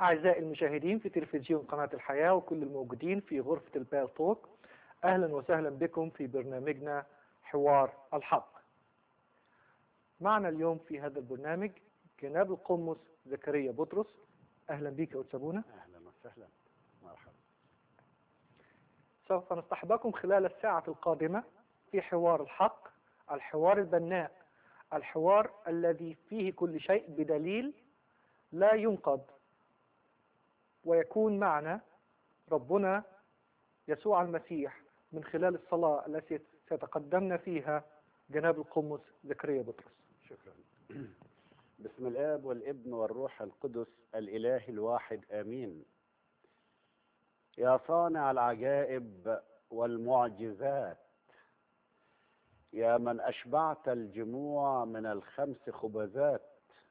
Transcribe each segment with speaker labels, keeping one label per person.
Speaker 1: أعزائي المشاهدين في تلفزيون قناة الحياة وكل الموجودين في غرفة البال توك أهلا وسهلا بكم في برنامجنا حوار الحق معنا اليوم في هذا البرنامج جناب القمص زكريا بطرس أهلا بك يا أتسابونا
Speaker 2: اهلا وسهلا مرحبا
Speaker 1: سوف نصطحبكم خلال الساعة القادمة في حوار الحق الحوار البناء الحوار الذي فيه كل شيء بدليل لا ينقض ويكون معنا ربنا يسوع المسيح من خلال الصلاة التي سيتقدمنا فيها جناب القمص زكريا بطرس
Speaker 2: شكرا بسم الاب والابن والروح القدس الاله الواحد امين يا صانع العجائب والمعجزات يا من اشبعت الجموع من الخمس خبزات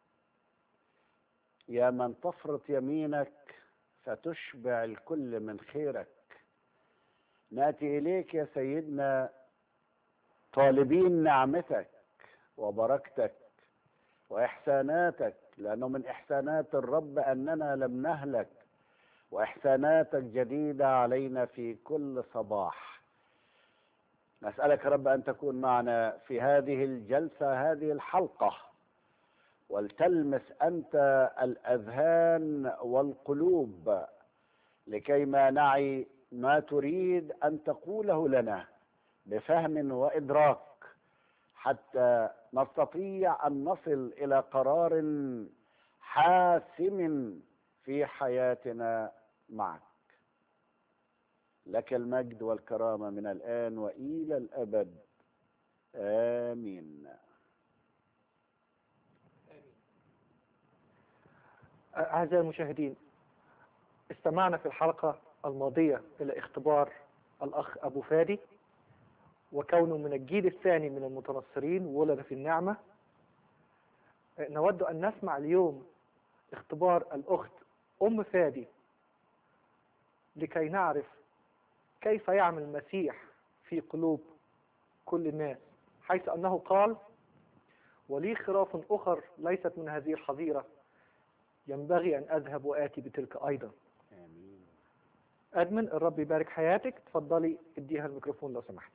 Speaker 2: يا من تفرط يمينك فتشبع الكل من خيرك ناتي اليك يا سيدنا طالبين نعمتك وبركتك واحساناتك لانه من احسانات الرب اننا لم نهلك واحساناتك جديده علينا في كل صباح نسالك يا رب ان تكون معنا في هذه الجلسه هذه الحلقه ولتلمس انت الاذهان والقلوب لكيما نعي ما تريد ان تقوله لنا بفهم وادراك حتى نستطيع ان نصل الى قرار حاسم في حياتنا معك لك المجد والكرامه من الان والى الابد امين
Speaker 1: أعزائي المشاهدين استمعنا في الحلقة الماضية إلى اختبار الأخ أبو فادي وكونه من الجيل الثاني من المتنصرين ولد في النعمة نود أن نسمع اليوم اختبار الأخت أم فادي لكي نعرف كيف يعمل المسيح في قلوب كل الناس حيث أنه قال ولي خراف أخر ليست من هذه الحظيرة ينبغي أن أذهب وآتي بتلك أيضا
Speaker 2: امين
Speaker 1: أدمن الرب يبارك حياتك تفضلي اديها الميكروفون لو سمحت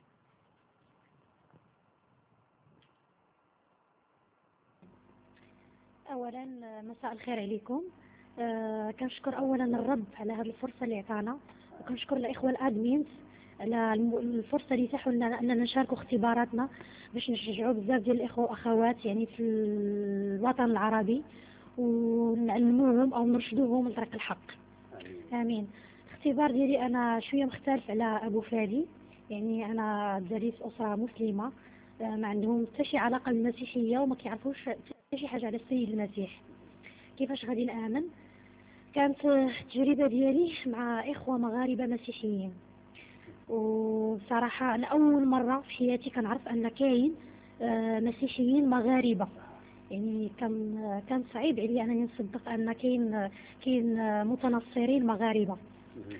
Speaker 3: اولا مساء الخير عليكم آه، كنشكر اولا الرب على هذه الفرصه اللي عطانا وكنشكر الاخوه الادمينز على الم- الفرصه اللي يتاحوا لنا اننا نشاركوا اختباراتنا باش نشجعوا بزاف ديال الاخوه واخوات يعني في الوطن العربي ونعلموهم او نرشدوهم لطريق الحق
Speaker 2: امين
Speaker 3: امين الاختبار ديالي انا شويه مختلف على ابو فادي يعني انا دريت اسره مسلمه آه، ما عندهم حتى شي علاقه بالمسيحيه وما كيعرفوش حتى شي حاجه على السيد المسيح كيفاش غادي نامن كانت آه، التجربه ديالي مع اخوه مغاربه مسيحيين وبصراحه انا اول مره في حياتي كنعرف ان كاين آه، مسيحيين مغاربه يعني كان آه، كان صعيب عليا انني نصدق ان كاين آه، كاين آه، متنصرين مغاربه
Speaker 2: مهم.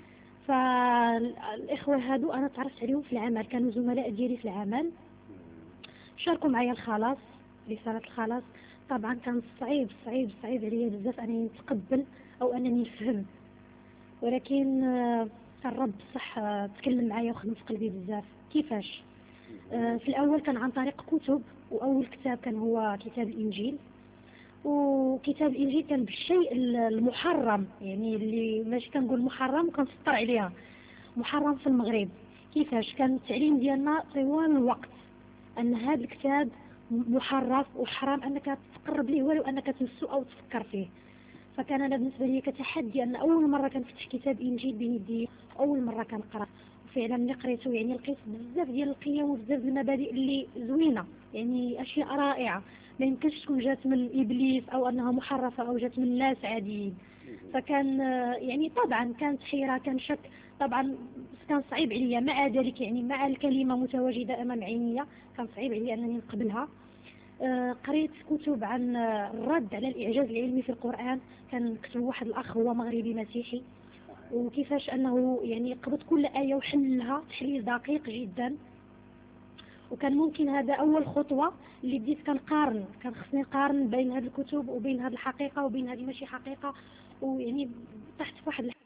Speaker 3: فالاخوه هادو انا تعرفت عليهم في العمل كانوا زملاء ديالي في العمل شاركوا معايا الخلاص رسالة الخلاص طبعا كان صعيب صعيب صعيب عليا بزاف انني نتقبل او انني نفهم ولكن آه، الرب صح آه، تكلم معايا وخدم في قلبي بزاف كيفاش آه، في الاول كان عن طريق كتب واول كتاب كان هو كتاب الانجيل وكتاب الانجيل كان بالشيء المحرم يعني اللي ماشي كنقول محرم كنسطر عليها محرم في المغرب كيفاش كان التعليم ديالنا طوال الوقت ان هذا الكتاب محرف وحرام انك تقرب ليه ولو انك تمسه او تفكر فيه فكان انا بالنسبه لي كتحدي ان اول مره كنفتح كتاب انجيل بين يدي اول مره كنقرا وفعلا ملي قريته يعني لقيت بزاف ديال القيم وبزاف ديال المبادئ اللي زوينه يعني اشياء رائعه ما يمكنش تكون جات من ابليس او انها محرفه او جات من ناس عاديين فكان آه، يعني طبعا كانت حيرة كان شك طبعا بس كان صعيب عليا مع ذلك يعني مع الكلمة متواجدة أمام عيني كان صعيب عليا أنني نقبلها آه، قريت كتب عن آه، الرد على الإعجاز العلمي في القرآن كان كتب واحد الأخ هو مغربي مسيحي وكيفاش أنه يعني قبض كل آية وحللها تحليل دقيق جدا وكان ممكن هذا أول خطوة اللي بديت كنقارن كان خصني نقارن بين هذه الكتب وبين هذه الحقيقة وبين هذه ماشي حقيقة ويعني تحت واحد الح-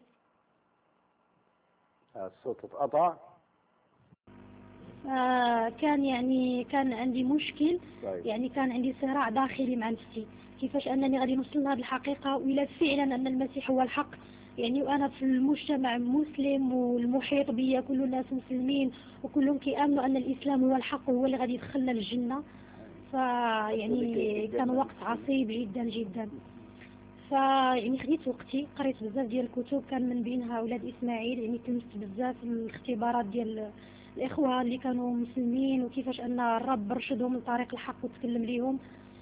Speaker 2: الصوت اتقطع
Speaker 3: آه، كان يعني كان عندي مشكل
Speaker 2: طيب
Speaker 3: يعني كان عندي صراع داخلي مع نفسي كيفاش انني غادي نوصل لهذه الحقيقه والى فعلا ان المسيح هو الحق يعني وانا في المجتمع مسلم والمحيط بي كل الناس مسلمين وكلهم كيامنوا ان الاسلام هو الحق وهو اللي غادي يدخلنا للجنه فيعني كان وقت عصيب جدا جدا فيعني خديت وقتي قريت بزاف ديال الكتب كان من بينها اولاد اسماعيل يعني تلمست بزاف الاختبارات ديال الاخوه اللي كانوا مسلمين وكيفاش ان الرب رشدهم لطريق الحق وتكلم ليهم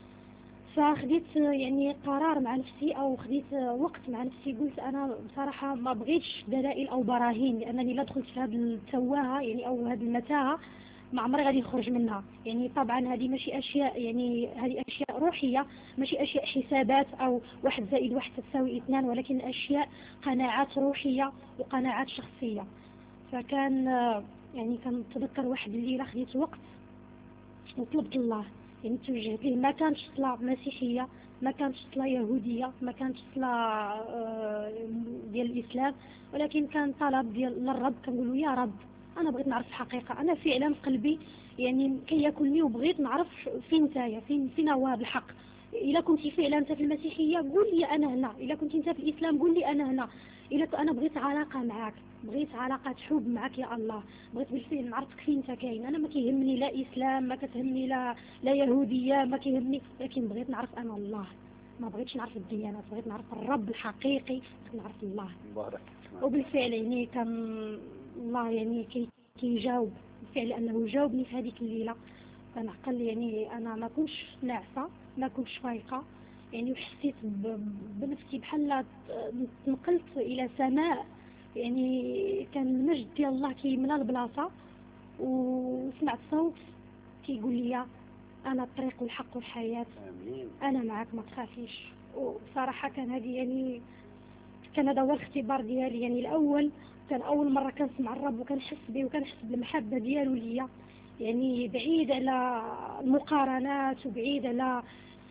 Speaker 3: فخديت يعني قرار مع نفسي او خديت وقت مع نفسي قلت انا بصراحه ما بغيتش دلائل او براهين لانني لا دخلت في هذه التواهه يعني او هذه المتاهه ما عمري غادي نخرج منها يعني طبعا هذه ماشي اشياء يعني هذه اشياء روحيه ماشي اشياء حسابات او واحد زائد واحد تساوي اثنان ولكن اشياء قناعات روحيه وقناعات شخصيه فكان يعني كنتذكر واحد الليله خديت وقت وطلبت الله يعني توجهت ليه ما كانش صلاة مسيحية ما كانش صلاة يهودية ما كانش صلاة آه، ديال الإسلام ولكن كان طلب ديال للرب كنقول له يا رب أنا بغيت نعرف الحقيقة أنا فعلا قلبي يعني كياكلني وبغيت نعرف فين نتايا فين فين هو هذا الحق إلا كنت فعلا أنت في المسيحية قول لي أنا هنا إلا كنت أنت في الإسلام قول لي أنا هنا إلا ك- أنا بغيت علاقة معك بغيت علاقة حب معك يا الله بغيت بالفعل نعرفك فين انت كاين انا ما كيهمني لا اسلام ما كتهمني لا لا يهوديه ما كيهمني ولكن بغيت نعرف انا الله ما بغيتش نعرف الديانات بغيت نعرف الرب الحقيقي بغيت نعرف الله
Speaker 2: مبارك
Speaker 3: وبالفعل يعني كان الله يعني كي كيجاوب بالفعل انه جاوبني في هذيك الليله كنعقل يعني انا ما كنتش ناعسه ما كنتش فايقه يعني وحسيت ب- بنفسي بحال تنقلت الى سماء يعني كان المجد ديال الله كيملا البلاصه وسمعت صوت كيقول لي انا الطريق والحق والحياه
Speaker 2: امين
Speaker 3: انا معك ما تخافيش وصراحه كان هذه يعني كان هذا هو الاختبار ديالي يعني الاول كان اول مره كنسمع الرب وكنحس به وكنحس بالمحبه ديالو ليا يعني بعيد على المقارنات وبعيد على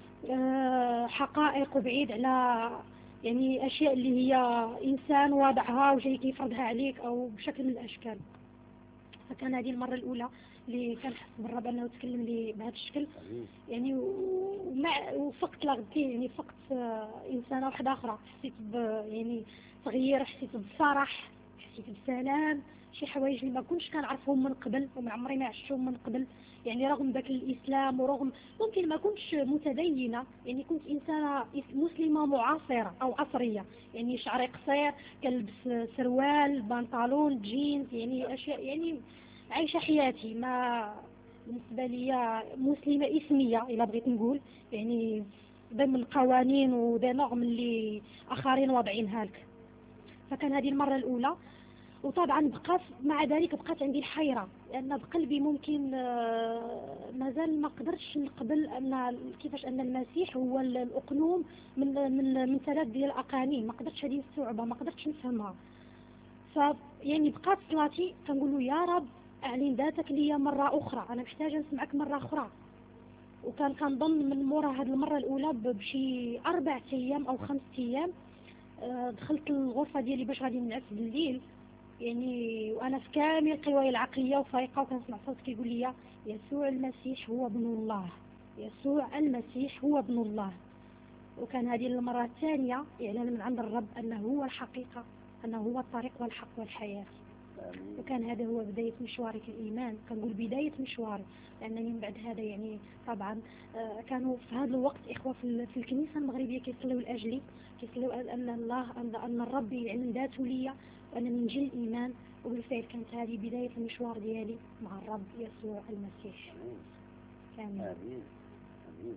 Speaker 3: آه، حقائق وبعيد على يعني اشياء اللي هي انسان واضعها وجاي كيفرضها عليك او بشكل من الاشكال فكان هذه المره الاولى اللي كنحس بالرب انه تكلم لي بهذا الشكل
Speaker 2: امين
Speaker 3: يعني و- ومع وفقت لغدي يعني فقت آه، انسانه واحده اخرى حسيت ب يعني تغيير حسيت بفرح حسيت بسلام شي حوايج اللي ما كنتش كنعرفهم من قبل وما عمري ما عشتهم من قبل يعني رغم ذاك الاسلام ورغم ممكن ما كنتش متدينه يعني كنت انسانه إس- مسلمه معاصره او عصريه يعني شعري قصير كنلبس سروال بنطلون جينز يعني اشياء يعني عايشه حياتي ما بالنسبه لي مسلمه اسميه الا بغيت نقول يعني ضمن القوانين وذا نغم اللي اخرين واضعينها لك فكان هذه المره الاولى وطبعا بقات مع ذلك بقات عندي الحيره لان بقلبي ممكن آه، مازال ما قدرتش نقبل ان كيفاش ان المسيح هو ال- الاقنوم من من من ثلاث ديال الاقانيم ما قدرتش هذه نستوعبها ما قدرتش نفهمها ف يعني بقات صلاتي كنقول له يا رب اعلن ذاتك لي مره اخرى انا محتاجه نسمعك مره اخرى وكان كنظن من مورا هذه المره الاولى ب- بشي اربع ايام او خمس ايام آه، دخلت الغرفه ديالي باش غادي نعس بالليل يعني وانا في كامل قواي العقليه وفايقه وكنسمع صوت كيقول لي يسوع المسيح هو ابن الله يسوع المسيح هو ابن الله وكان هذه المره الثانيه اعلان من عند الرب انه هو الحقيقه انه هو الطريق والحق والحياه
Speaker 2: امين
Speaker 3: وكان هذا هو بداية مشواري في الإيمان كنقول بداية مشواري لأنني من بعد هذا يعني طبعا آه، كانوا في هذا الوقت إخوة في ال- في الكنيسة المغربية كيصلوا لأجلي كيصلوا أن الله أن, أن الرب يعلن ذاته ليا وأنني نجي الإيمان وبالفعل كانت هذه بداية المشوار ديالي مع الرب يسوع المسيح
Speaker 2: امين
Speaker 3: آمين
Speaker 2: امين امين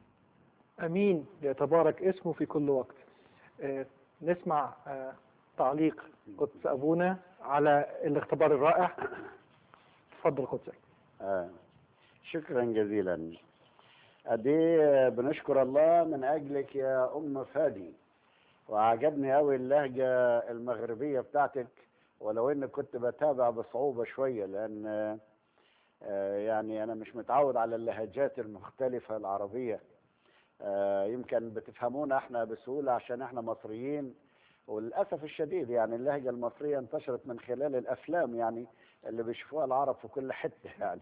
Speaker 1: امين يتبارك اسمه في كل وقت آه، نسمع آه، تعليق قدس ابونا على الاختبار الرائع تفضل قدسك
Speaker 2: آه. شكرا جزيلا قد ايه بنشكر الله من اجلك يا ام فادي وعجبني قوي اللهجه المغربيه بتاعتك ولو ان كنت بتابع بصعوبه شويه لان آه، يعني انا مش متعود على اللهجات المختلفه العربيه آه، يمكن بتفهمونا احنا بسهولة عشان احنا مصريين وللأسف الشديد يعني اللهجة المصرية انتشرت من خلال الأفلام يعني اللي بيشوفوها العرب في كل حتة يعني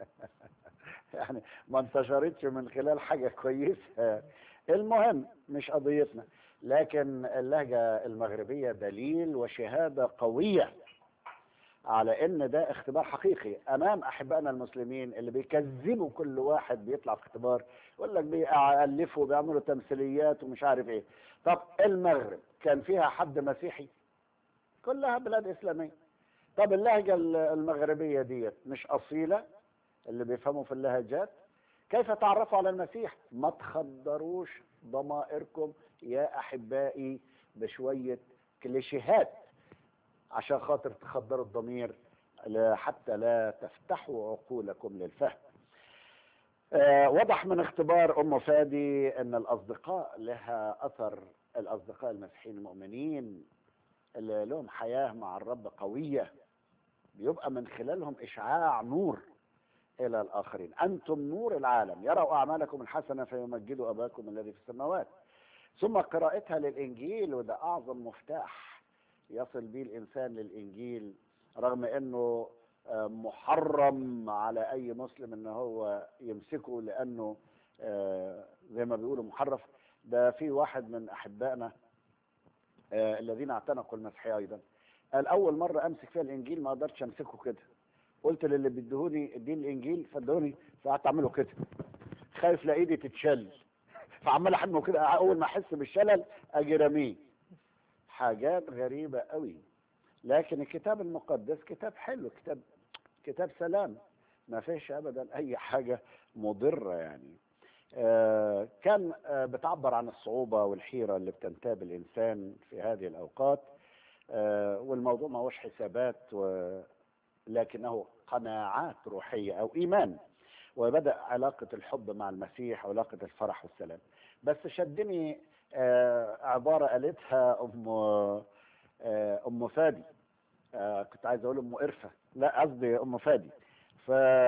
Speaker 2: يعني ما انتشرتش من خلال حاجة كويسة المهم مش قضيتنا لكن اللهجة المغربية دليل وشهادة قوية على ان ده اختبار حقيقي امام احبائنا المسلمين اللي بيكذبوا كل واحد بيطلع في اختبار يقول لك بيألفوا بيعملوا تمثيليات ومش عارف ايه طب المغرب كان فيها حد مسيحي كلها بلاد اسلاميه طب اللهجه المغربيه ديت مش اصيله اللي بيفهموا في اللهجات كيف تعرفوا على المسيح ما تخدروش ضمائركم يا احبائي بشويه كليشيهات عشان خاطر تخدروا الضمير لا- حتى لا تفتحوا عقولكم للفهم آه، وضح من اختبار ام فادي ان الاصدقاء لها اثر الاصدقاء المسيحيين المؤمنين اللي لهم حياه مع الرب قويه بيبقى من خلالهم اشعاع نور الى الاخرين انتم نور العالم يروا اعمالكم الحسنه فيمجدوا اباكم الذي في السماوات ثم قراءتها للانجيل وده اعظم مفتاح يصل به الانسان للانجيل رغم انه آه، محرم على اي مسلم ان هو يمسكه لانه آه، زي ما بيقولوا محرف ده في واحد من احبائنا آه، الذين اعتنقوا المسيحيه ايضا قال اول مره امسك فيها الانجيل ما قدرتش امسكه كده قلت للي بيدهوني اديني الانجيل فادوني فقعدت اعمله كده خايف لا ايدي تتشل فعمال احمله كده اول ما احس بالشلل اجي راميه حاجات غريبه قوي لكن الكتاب المقدس كتاب حلو كتاب كتاب سلام ما فيش ابدا اي حاجه مضره يعني آه، كان آه، بتعبر عن الصعوبه والحيره اللي بتنتاب الانسان في هذه الاوقات آه، والموضوع ما هوش حسابات و... لكنه قناعات روحيه او ايمان وبدا علاقه الحب مع المسيح وعلاقه الفرح والسلام بس شدني آه، عباره قالتها ام آه، ام فادي آه، كنت عايز اقول ام قرفه لا قصدي ام فادي ف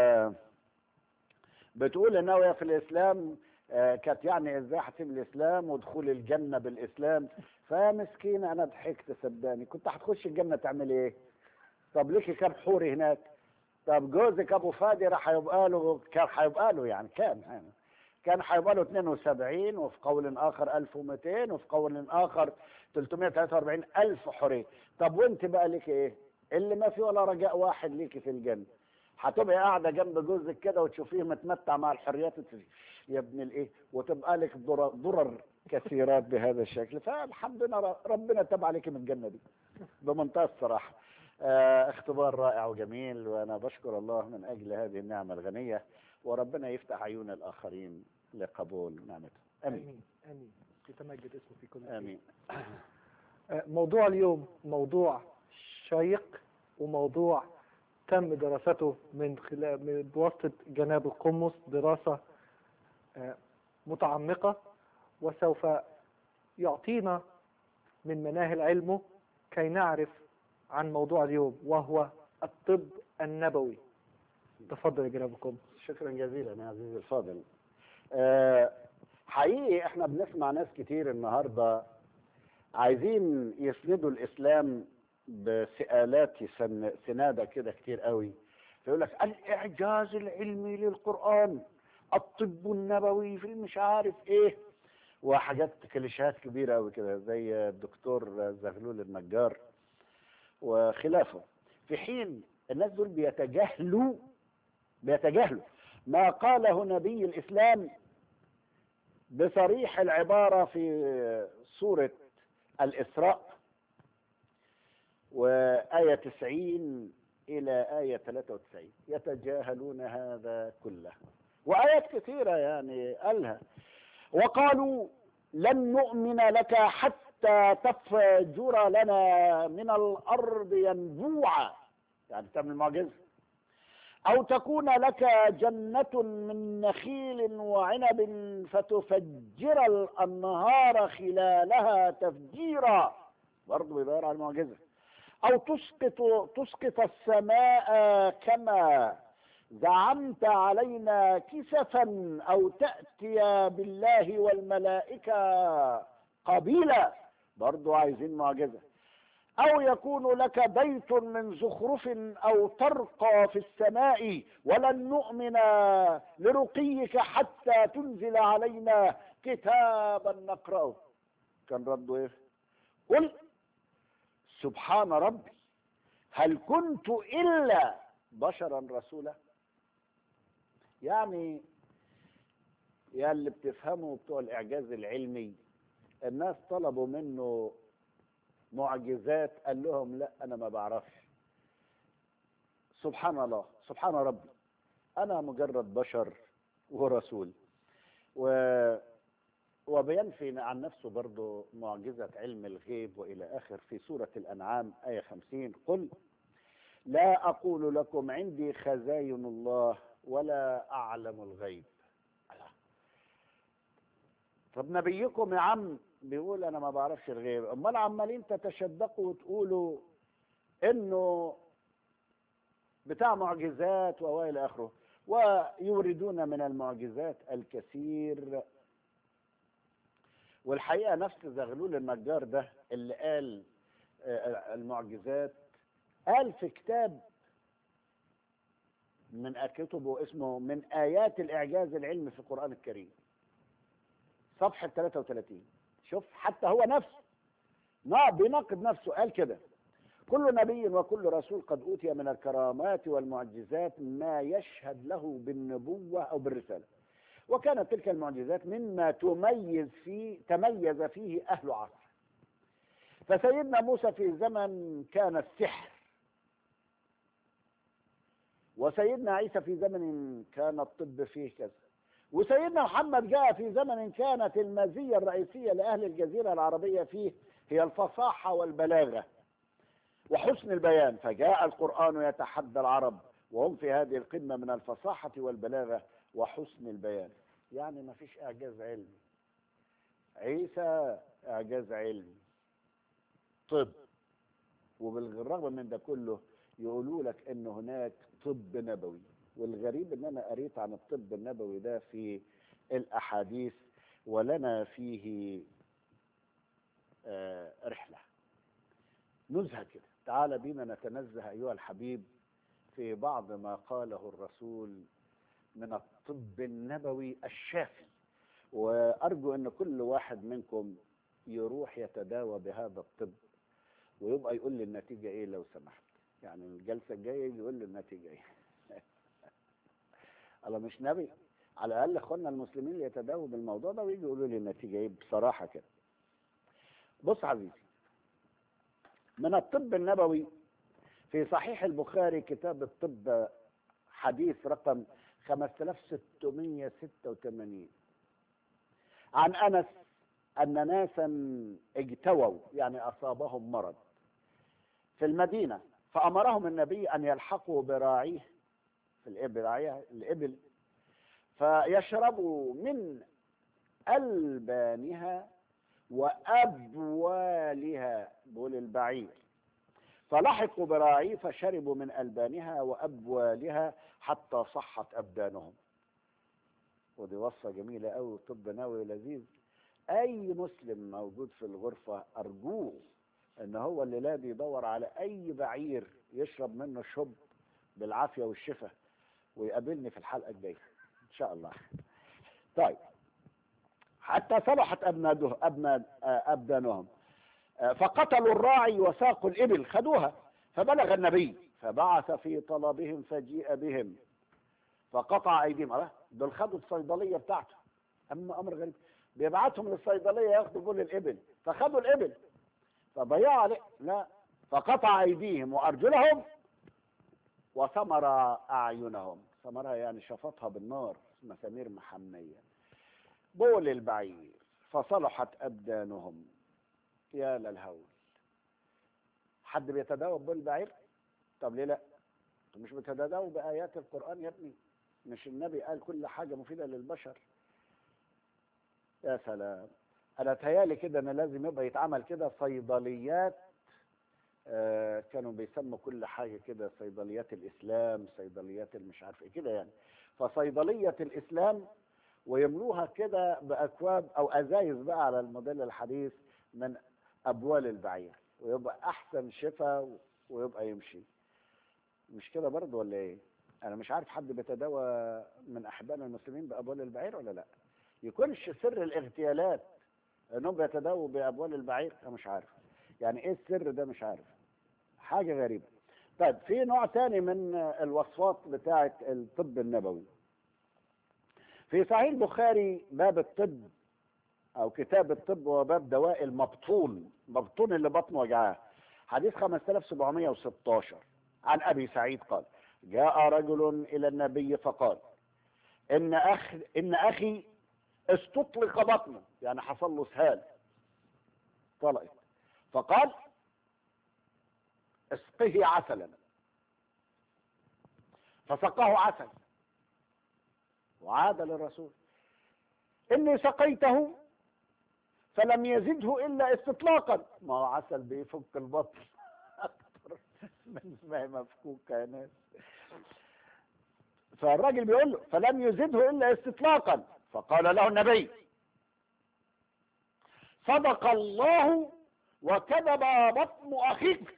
Speaker 2: بتقول ان هي في الاسلام آه، كانت يعني ازاي هتسيب الاسلام ودخول الجنه بالاسلام فمسكينه انا ضحكت صدقني كنت هتخش الجنه تعمل ايه؟ طب ليكي كام حوري هناك؟ طب جوزك ابو فادي راح هيبقى له كان هيبقى له يعني كان يعني كان هيبقى له 72 وفي قول اخر 1200 وفي قول اخر 343 الف حوريه طب وانت بقى ليكي ايه؟ اللي ما في ولا رجاء واحد ليكي في الجنه هتبقى قاعده جنب جوزك كده وتشوفيه متمتع مع الحريات وتقولي يا ابن الايه وتبقى لك ضرر, ضرر كثيرات بهذا الشكل فالحمد لله ربنا تاب عليك من الجنه دي بمنتهى الصراحه آه اختبار رائع وجميل وانا بشكر الله من اجل هذه النعمه الغنيه وربنا يفتح عيون الاخرين لقبول نعمته امين
Speaker 1: امين امين يتمجد اسمه في كل شيء.
Speaker 2: امين
Speaker 1: آه، موضوع اليوم موضوع شيق وموضوع تم دراسته من خلال من بواسطة جناب القمص دراسة آه، متعمقة وسوف يعطينا من مناهل علمه كي نعرف عن موضوع اليوم وهو الطب النبوي تفضل يا جناب القمص
Speaker 2: شكرا جزيلا يا عزيزي الفاضل آه، حقيقي احنا بنسمع ناس كتير النهارده عايزين يسندوا الاسلام بسئالات يسن- سناده كده كتير قوي فيقول لك الاعجاز العلمي للقران الطب النبوي في مش عارف ايه وحاجات كليشيهات كبيره قوي كده زي الدكتور زغلول النجار وخلافه في حين الناس دول بيتجاهلوا بيتجاهلوا ما قاله نبي الإسلام بصريح العبارة في سورة الإسراء وآية 90 إلى آية 93 يتجاهلون هذا كله وآيات كثيرة يعني قالها وقالوا لن نؤمن لك حتى تفجر لنا من الأرض ينبوعا يعني تعمل معجزة أو تكون لك جنة من نخيل وعنب فتفجر الأنهار خلالها تفجيرا برضه بيدور على المعجزة أو تسقط تسقط السماء كما زعمت علينا كسفا أو تأتي بالله والملائكة قبيلا برضو عايزين معجزة أو يكون لك بيت من زخرف أو ترقى في السماء ولن نؤمن لرقيك حتى تنزل علينا كتابا نقرأه كان رده إيه؟ قل سبحان ربي هل كنت إلا بشرا رسولا يعني يا اللي بتفهموا بتوع الإعجاز العلمي الناس طلبوا منه معجزات قال لهم لا انا ما بعرفش سبحان الله سبحان ربي انا مجرد بشر ورسول و وبينفي عن نفسه برضه معجزة علم الغيب وإلى آخر في سورة الأنعام آية خمسين قل لا أقول لكم عندي خزاين الله ولا أعلم الغيب طب نبيكم يا عم بيقول انا ما بعرفش الغيب امال عمالين تتشدقوا وتقولوا انه بتاع معجزات والى اخره ويوردون من المعجزات الكثير والحقيقه نفس زغلول النجار ده اللي قال المعجزات قال في كتاب من كتبه اسمه من ايات الاعجاز العلمي في القران الكريم صفحه 33 شوف حتى هو نفسه نعم بيناقض نفسه قال كده كل نبي وكل رسول قد أوتي من الكرامات والمعجزات ما يشهد له بالنبوة أو بالرسالة وكانت تلك المعجزات مما تميز فيه تميز فيه أهل عصر فسيدنا موسى في زمن كان السحر وسيدنا عيسى في زمن كان الطب فيه كذا وسيدنا محمد جاء في زمن كانت المزية الرئيسية لأهل الجزيرة العربية فيه هي الفصاحة والبلاغة وحسن البيان فجاء القرآن يتحدى العرب وهم في هذه القمة من الفصاحة والبلاغة وحسن البيان يعني ما فيش إعجاز علمي عيسى إعجاز علمي طب وبالرغم من ده كله يقولوا لك ان هناك طب نبوي والغريب ان انا قريت عن الطب النبوي ده في الاحاديث ولنا فيه آه رحله نزهه كده تعال بينا نتنزه ايها الحبيب في بعض ما قاله الرسول من الطب النبوي الشافي وارجو ان كل واحد منكم يروح يتداوى بهذا الطب ويبقى يقول لي النتيجه ايه لو سمحت يعني الجلسه الجايه يقول لي النتيجه ايه الله مش نبي على الاقل اخواننا المسلمين اللي يتداووا بالموضوع ده ويجوا يقولوا لي النتيجه ايه بصراحه كده بص عزيزي من الطب النبوي في صحيح البخاري كتاب الطب حديث رقم 5686 عن انس ان ناسا اجتووا يعني اصابهم مرض في المدينه فامرهم النبي ان يلحقوا براعيه في الابل راعيها الابل فيشربوا من البانها وابوالها بول البعير فلحقوا براعي فشربوا من البانها وابوالها حتى صحت ابدانهم ودي وصفه جميله قوي طب نووي لذيذ اي مسلم موجود في الغرفه ارجوه ان هو الليله دي يدور على اي بعير يشرب منه شب بالعافيه والشفاء ويقابلني في الحلقه الجايه ان شاء الله طيب حتى صلحت ابناده ابناد ابدانهم فقتلوا الراعي وساقوا الابل خدوها فبلغ النبي فبعث في طلبهم فجيء بهم فقطع ايديهم أه؟ دول خدوا الصيدليه بتاعته اما امر غريب بيبعتهم للصيدليه ياخدوا كل الابل فخدوا الابل فضيعوا عليه لا فقطع ايديهم وارجلهم وثمر اعينهم ثمرها يعني شفطها بالنار مسامير محميه بول البعير فصلحت ابدانهم يا للهول حد بيتداوى ببول البعير طب ليه لا مش بتتداوى بايات القران يا ابني مش النبي قال كل حاجه مفيده للبشر يا سلام انا تهيالي كده ان لازم يبقى يتعمل كده صيدليات آه، كانوا بيسموا كل حاجة كده صيدليات الإسلام صيدليات المش عارف إيه كده يعني فصيدلية الإسلام ويملوها كده بأكواب أو أزايز بقى على الموديل الحديث من أبوال البعير ويبقى أحسن شفاء ويبقى يمشي مش كده برضه ولا إيه؟ أنا مش عارف حد بيتداوى من أحبائنا المسلمين بأبوال البعير ولا لأ؟ يكونش سر الاغتيالات انهم بيتداووا بابوال البعير انا مش عارف يعني ايه السر ده مش عارف حاجه غريبه طيب في نوع تاني من الوصفات بتاعه الطب النبوي في صحيح البخاري باب الطب او كتاب الطب وباب دواء المبطون مبطون اللي بطنه وجعاه حديث 5716 عن ابي سعيد قال جاء رجل الى النبي فقال ان اخ ان اخي استطلق بطنه يعني حصل له اسهال طلقت فقال اسقه عسلا فسقاه عسل وعاد للرسول اني سقيته فلم يزده الا استطلاقا ما هو عسل بيفك البطن اكتر من ما هي مفكوكه يا ناس فالراجل بيقول له فلم يزده الا استطلاقا فقال له النبي صدق الله وكذب بطن اخيك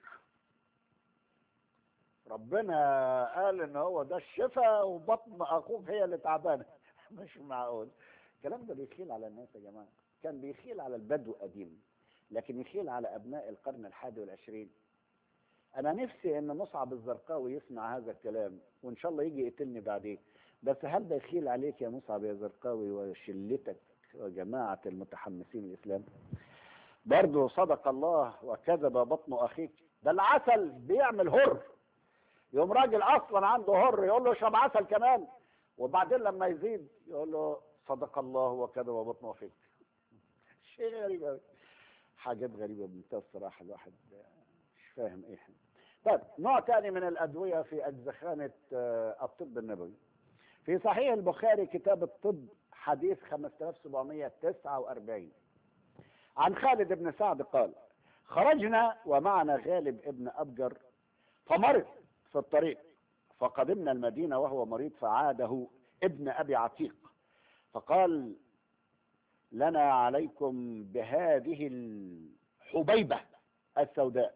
Speaker 2: ربنا قال ان هو ده الشفاء وبطن اخوك هي اللي تعبانه مش معقول الكلام ده بيخيل على الناس يا جماعه كان بيخيل على البدو قديم لكن يخيل على ابناء القرن الحادي والعشرين انا نفسي ان مصعب الزرقاوي يسمع هذا الكلام وان شاء الله يجي يقتلني بعدين بس هل ده يخيل عليك يا مصعب يا زرقاوي وشلتك وجماعة المتحمسين الإسلام برضه صدق الله وكذب بطن أخيك ده العسل بيعمل هر يوم راجل أصلا عنده هر يقول له اشرب عسل كمان وبعدين لما يزيد يقول له صدق الله وكذب بطن أخيك شيء غريب أوي حاجات غريبة بمنتهى الصراحة الواحد مش فاهم إيه طيب نوع تاني من الأدوية في أجزخانة آه، الطب النبوي في صحيح البخاري كتاب الطب حديث 5749 عن خالد بن سعد قال خرجنا ومعنا غالب ابن أبجر فمرض في الطريق فقدمنا المدينة وهو مريض فعاده ابن أبي عتيق فقال لنا عليكم بهذه الحبيبة السوداء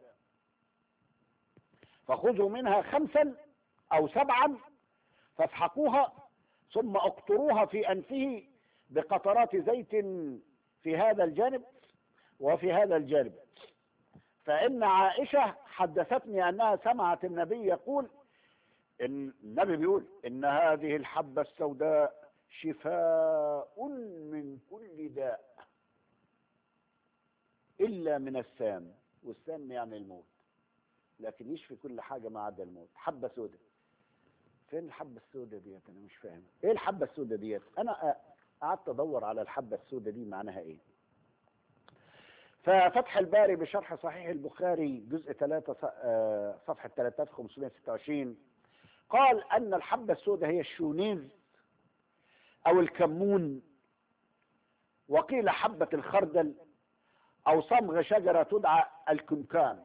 Speaker 2: فخذوا منها خمسا أو سبعا فاسحقوها ثم اقطروها في انفه بقطرات زيت في هذا الجانب وفي هذا الجانب فان عائشه حدثتني انها سمعت النبي يقول ان النبي بيقول ان هذه الحبه السوداء شفاء من كل داء الا من السام والسام يعني الموت لكن يشفي كل حاجه ما عدا الموت حبه سوداء فين الحبة السوداء ديت أنا مش فاهم إيه الحبة السوداء ديت أنا قعدت أدور على الحبة السوداء دي معناها إيه ففتح الباري بشرح صحيح البخاري جزء 3 صفحة 3526 قال أن الحبة السوداء هي الشونيز أو الكمون وقيل حبة الخردل أو صمغ شجرة تدعى الكمكان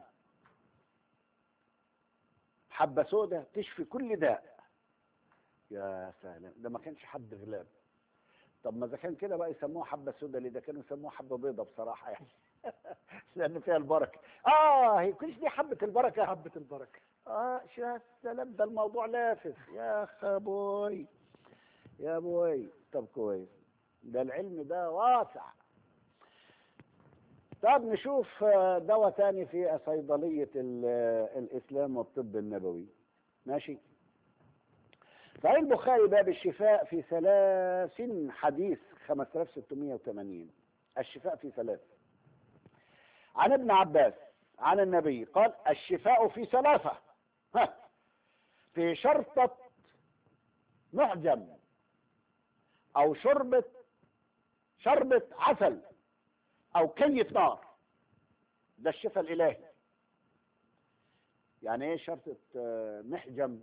Speaker 2: حبة سوداء تشفي كل داء يا سلام ده ما كانش حد غلاب طب ما اذا كان كده بقى يسموها حبه سوداء ليه ده كانوا يسموها حبه بيضه بصراحه يعني لان فيها البركه اه هي كلش دي حبه البركه
Speaker 1: حبة البركة
Speaker 2: اه شو يا سلام ده الموضوع لافف يا خبوي يا بوي طب كويس ده العلم ده واسع طب نشوف آه، دواء تاني في صيدلية ال- آه، الإسلام والطب النبوي ماشي صحيح البخاري باب الشفاء في ثلاث حديث 5680 الشفاء في ثلاث عن ابن عباس عن النبي قال الشفاء في ثلاثة ها في شرطة معجم أو شربة شربة عسل أو كية نار ده الشفاء الإلهي يعني إيه شرطة آه، محجم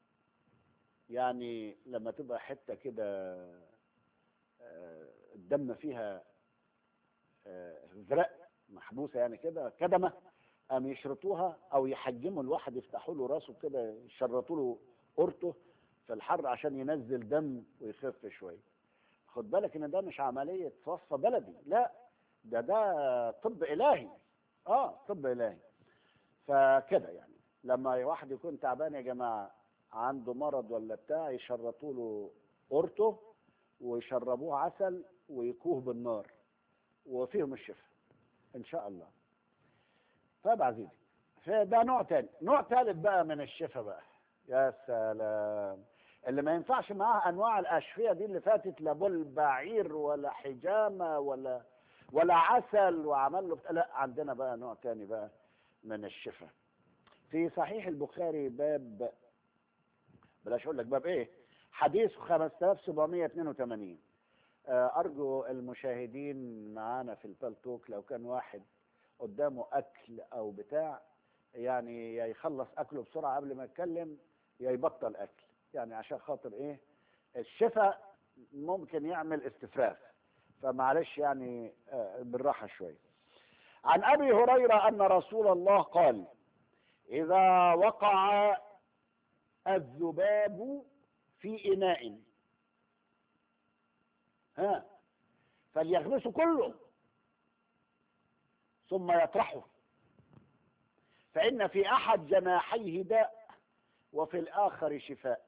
Speaker 2: يعني لما تبقى حتة كده آه، الدم فيها آه، زرق محبوسة يعني كده كدمة قام يشرطوها او يحجموا الواحد يفتحوا له راسه كده يشرطوا له قرطه في الحر عشان ينزل دم ويخف شويه خد بالك ان ده مش عمليه وصفه بلدي لا ده ده طب الهي اه طب الهي فكده يعني لما واحد يكون تعبان يا جماعه عنده مرض ولا بتاع يشرطوا له قرطه ويشربوه عسل ويكوه بالنار وفيهم الشفاء ان شاء الله طيب عزيزي فده نوع تاني نوع ثالث بقى من الشفاء بقى يا سلام اللي ما ينفعش معاه انواع الاشفيه دي اللي فاتت لا بول بعير ولا حجامه ولا ولا عسل وعمل له بت- لا عندنا بقى نوع تاني بقى من الشفاء في صحيح البخاري باب بلاش اقول لك باب ايه حديث 5782 آه، ارجو المشاهدين معانا في البالتوك لو كان واحد قدامه اكل او بتاع يعني يا يخلص اكله بسرعه قبل ما يتكلم يا يبطل اكل يعني عشان خاطر ايه الشفاء ممكن يعمل استفراغ فمعلش يعني آه، بالراحه شويه عن ابي هريره ان رسول الله قال اذا وقع الذباب في اناء ها فليغمسه كله ثم يطرحه فإن في أحد جناحيه داء وفي الآخر شفاء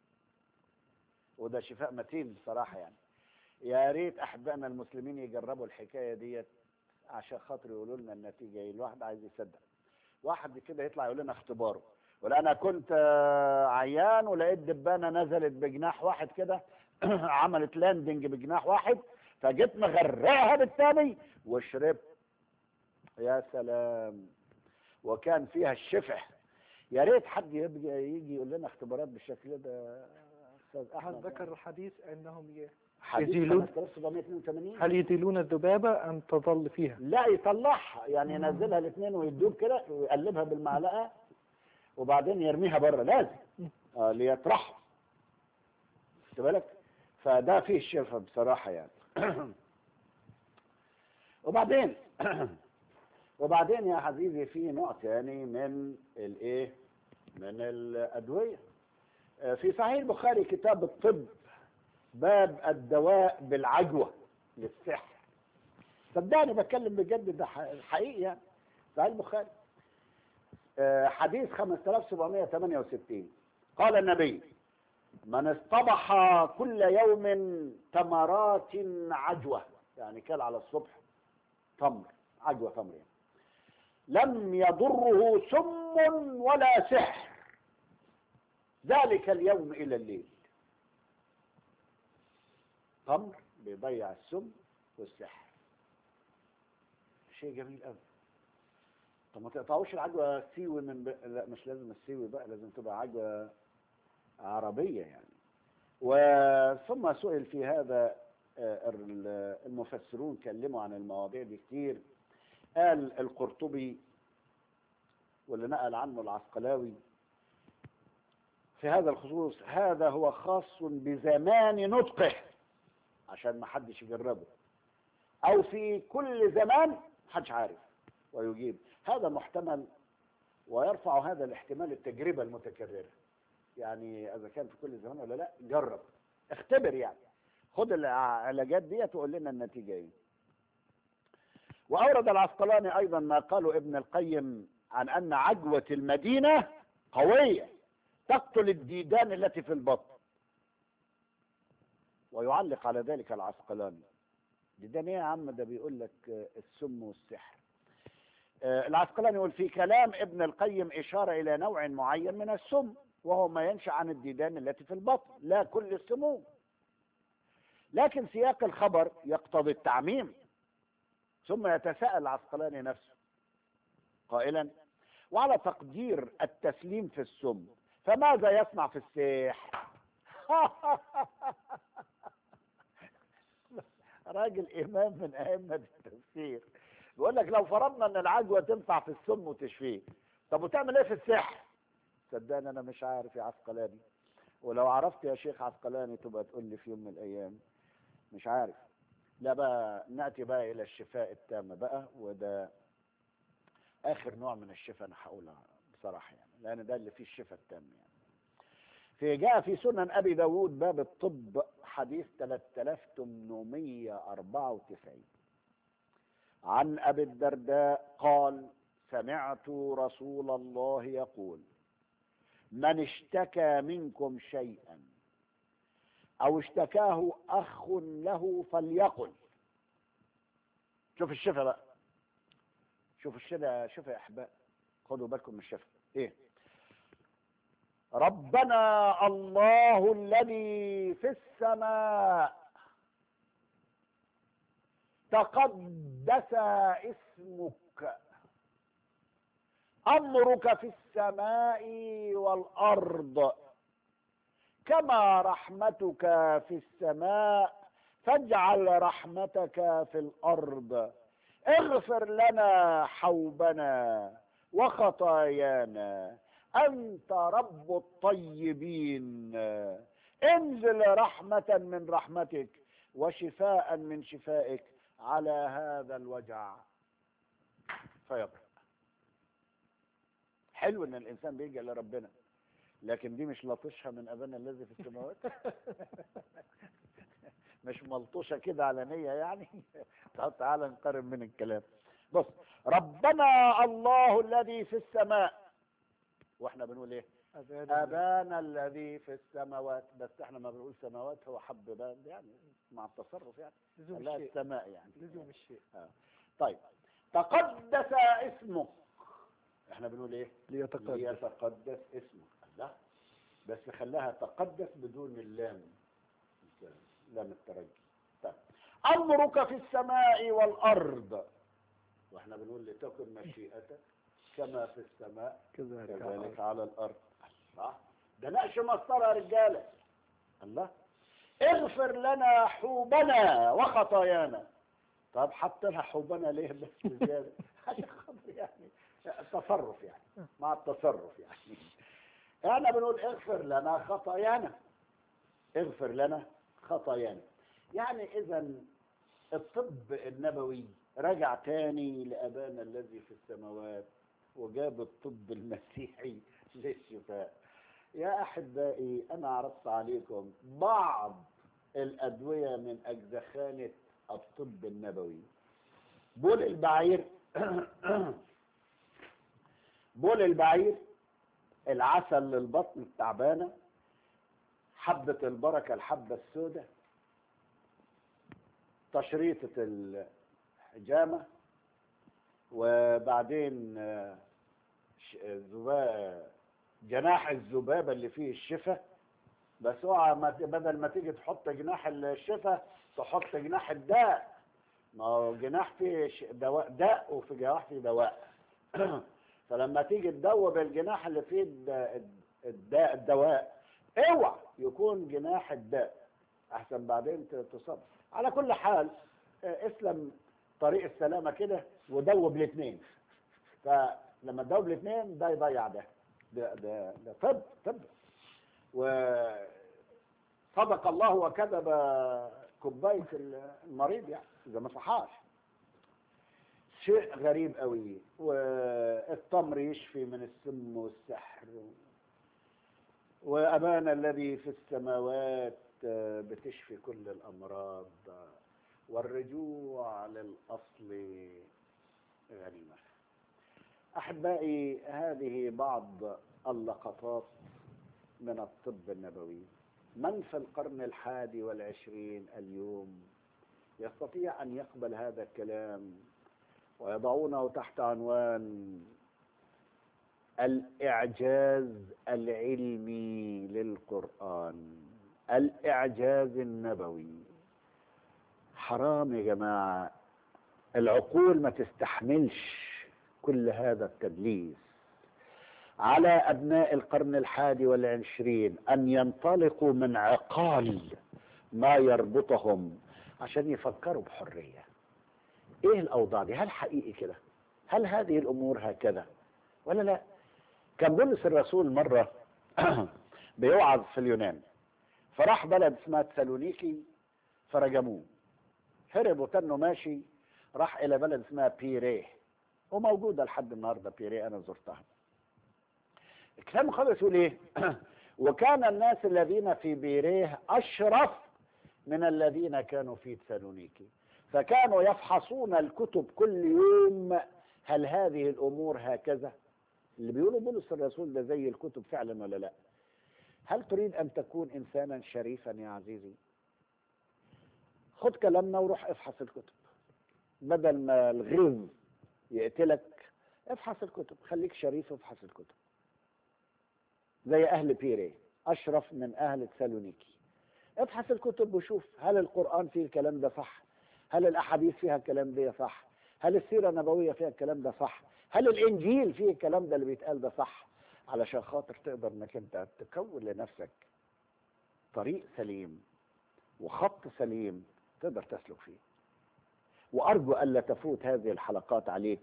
Speaker 2: وده شفاء متين بصراحة يعني يا ريت أحبائنا المسلمين يجربوا الحكاية ديت عشان خاطر يقولوا لنا النتيجة ايه الواحد عايز يصدق واحد كده يطلع يقول لنا اختباره ولا أنا كنت آه، عيان ولقيت دبانة نزلت بجناح واحد كده عملت لاندنج بجناح واحد فجيت مغرقها بالتاني وشربت يا سلام وكان فيها الشفع يا ريت حد يبقى يجي يقول لنا اختبارات بالشكل ده استاذ
Speaker 1: هل
Speaker 2: احمد
Speaker 1: ذكر الحديث انهم ي...
Speaker 2: حديث
Speaker 1: يزيلون؟
Speaker 2: 5782
Speaker 1: هل يزيلون الذبابة ام تظل فيها؟
Speaker 2: لا يطلعها يعني ينزلها الاثنين ويدوب كده ويقلبها بالمعلقه وبعدين يرميها بره لازم آه ليطرحها خد بالك فده فيه الشفا بصراحه يعني وبعدين وبعدين يا حبيبي في نوع تاني من الايه من الادويه آه، في صحيح البخاري كتاب الطب باب الدواء بالعجوه للسحر صدقني بتكلم بجد ده ح- حقيقي يعني صحيح البخاري آه، حديث 5768 قال النبي من اصطبح كل يوم تمرات عجوة يعني كان على الصبح تمر عجوة تمر يعني. لم يضره سم ولا سحر ذلك اليوم إلى الليل تمر بيضيع السم والسحر شيء جميل قوي طب ما تقطعوش العجوه سيوي من ب... لا مش لازم السيوي بقى لازم تبقى عجوه عربيه يعني وثم سئل في هذا آه، ال- المفسرون كلموا عن المواضيع دي كتير قال القرطبي واللي نقل عنه العسقلاوي في هذا الخصوص هذا هو خاص بزمان نطقه عشان ما حدش يجربه او في كل زمان محدش عارف ويجيب هذا محتمل ويرفع هذا الاحتمال التجربة المتكررة يعني إذا كان في كل زمان ولا لا جرب اختبر يعني خد العلاجات ديت وقول لنا النتيجة ايه وأورد العسقلاني أيضا ما قاله ابن القيم عن أن عجوة المدينة قوية تقتل الديدان التي في البطن ويعلق على ذلك العسقلاني ديدان ايه يا عم ده بيقول لك آه، السم والسحر آه، العسقلاني يقول في كلام ابن القيم إشارة إلى نوع معين من السم وهو ما ينشأ عن الديدان التي في البطن لا كل السموم لكن سياق الخبر يقتضي التعميم ثم يتساءل العسقلاني نفسه قائلا وعلى تقدير التسليم في السم فماذا يصنع في السحر راجل إمام من أئمة التفسير بيقول لك لو فرضنا ان العجوه تنفع في السم وتشفيه طب وتعمل ايه في السحر صدقني انا مش عارف يا عسقلاني ولو عرفت يا شيخ عسقلاني تبقى تقول لي في يوم من الايام مش عارف لا بقى ناتي بقى الى الشفاء التام بقى وده اخر نوع من الشفاء انا هقولها بصراحه يعني لان ده اللي فيه الشفاء التام يعني في جاء في سنن ابي داود باب الطب حديث 3894 عن ابي الدرداء قال سمعت رسول الله يقول من اشتكى منكم شيئا او اشتكاه اخ له فليقل شوف الشفا بقى شوف الشفا شوف يا احباء خدوا بالكم من الشفا ايه ربنا الله الذي في السماء تقدس اسمك امرك في السماء والارض كما رحمتك في السماء فاجعل رحمتك في الارض اغفر لنا حوبنا وخطايانا انت رب الطيبين انزل رحمه من رحمتك وشفاء من شفائك على هذا الوجع فيبرأ حلو ان الانسان بيلجأ لربنا لكن دي مش لطشها من ابانا الذي في السماوات مش ملطوشه كده علنيه يعني طب تعالى نقارن من الكلام بص ربنا الله الذي في السماء واحنا بنقول ايه
Speaker 1: أبانا
Speaker 2: ابانا الذي في السماوات بس احنا ما بنقول سماوات هو حب باب يعني مع التصرف يعني
Speaker 1: لزوم
Speaker 2: لا
Speaker 1: الشيء
Speaker 2: السماء يعني
Speaker 1: لزوم الشيء
Speaker 2: طيب تقدس اسمك احنا بنقول ايه
Speaker 1: ليتقدس
Speaker 2: ليتقدس اسمك لا بس خلاها تقدس بدون اللام لام الترجي طيب امرك في السماء والارض واحنا بنقول لتكن مشيئتك كما في السماء
Speaker 1: كذلك على
Speaker 2: كذلك
Speaker 1: الأرض.
Speaker 2: على الارض الله ده نقش مسطره يا رجاله الله اغفر لنا حوبنا وخطايانا طب حط لها حوبنا ليه بس زياده عشان خاطر يعني تصرف يعني مع التصرف يعني احنا بنقول اغفر لنا خطايانا اغفر لنا خطايانا يعني اذا الطب النبوي رجع تاني لابانا الذي في السماوات وجاب الطب المسيحي للشفاء يا احبائي انا عرضت عليكم بعض الادويه من اجزخانه الطب النبوي بول البعير بول البعير العسل للبطن التعبانه حبه البركه الحبه السوداء تشريطه الحجامه وبعدين آه، ش- ذبا- جناح الذبابه اللي فيه الشفا بس اوعى ما ت- بدل ما تيجي تحط جناح الشفا تحط جناح الداء ما هو جناح فيه ش- دواء داء وفي جناح فيه دواء فلما تيجي تدوب الجناح اللي فيه الد- الداء الدواء اوعى يكون جناح الداء احسن بعدين ت- تصاب على كل حال آه، اسلم طريق السلامه كده ودوب الاثنين فلما تدوب الاثنين ده يضيع ده ده ده, ده طب طب وصدق الله وكذب كوبايه المريض يعني اذا ما صحاش شيء غريب قوي والتمر يشفي من السم والسحر وأبانا الذي في السماوات آه، بتشفي كل الأمراض والرجوع للأصل غنيمة أحبائي هذه بعض اللقطات من الطب النبوي من في القرن الحادي والعشرين اليوم يستطيع أن يقبل هذا الكلام ويضعونه تحت عنوان الإعجاز العلمي للقرآن الإعجاز النبوي حرام يا جماعة العقول ما تستحملش كل هذا التدليس على أبناء القرن الحادي والعشرين أن ينطلقوا من عقال ما يربطهم عشان يفكروا بحرية ايه الاوضاع دي هل حقيقي كده هل هذه الامور هكذا ولا لا كان بولس الرسول مرة بيوعظ في اليونان فراح بلد اسمها تسالونيكي فرجموه هرب وتنه ماشي راح الى بلد اسمها بيريه وموجودة لحد النهاردة بيري أنا زرتها الكتاب المقدس يقول إيه وكان الناس الذين في بيريه أشرف من الذين كانوا في تسالونيكي فكانوا يفحصون الكتب كل يوم هل هذه الأمور هكذا اللي بيقولوا بولس الرسول ده زي الكتب فعلا ولا لا هل تريد أن تكون إنسانا شريفا يا عزيزي خد كلامنا وروح افحص الكتب بدل ما الغيظ يقتلك افحص الكتب خليك شريف وافحص الكتب زي أهل بيري أشرف من أهل تسالونيكي ابحث الكتب وشوف هل القرآن فيه الكلام ده صح هل الأحاديث فيها الكلام ده صح هل السيرة النبوية فيها الكلام ده صح هل الإنجيل فيه الكلام ده اللي بيتقال ده صح علشان خاطر تقدر انك انت تكون لنفسك طريق سليم وخط سليم تقدر تسلك فيه وأرجو ألا تفوت هذه الحلقات عليك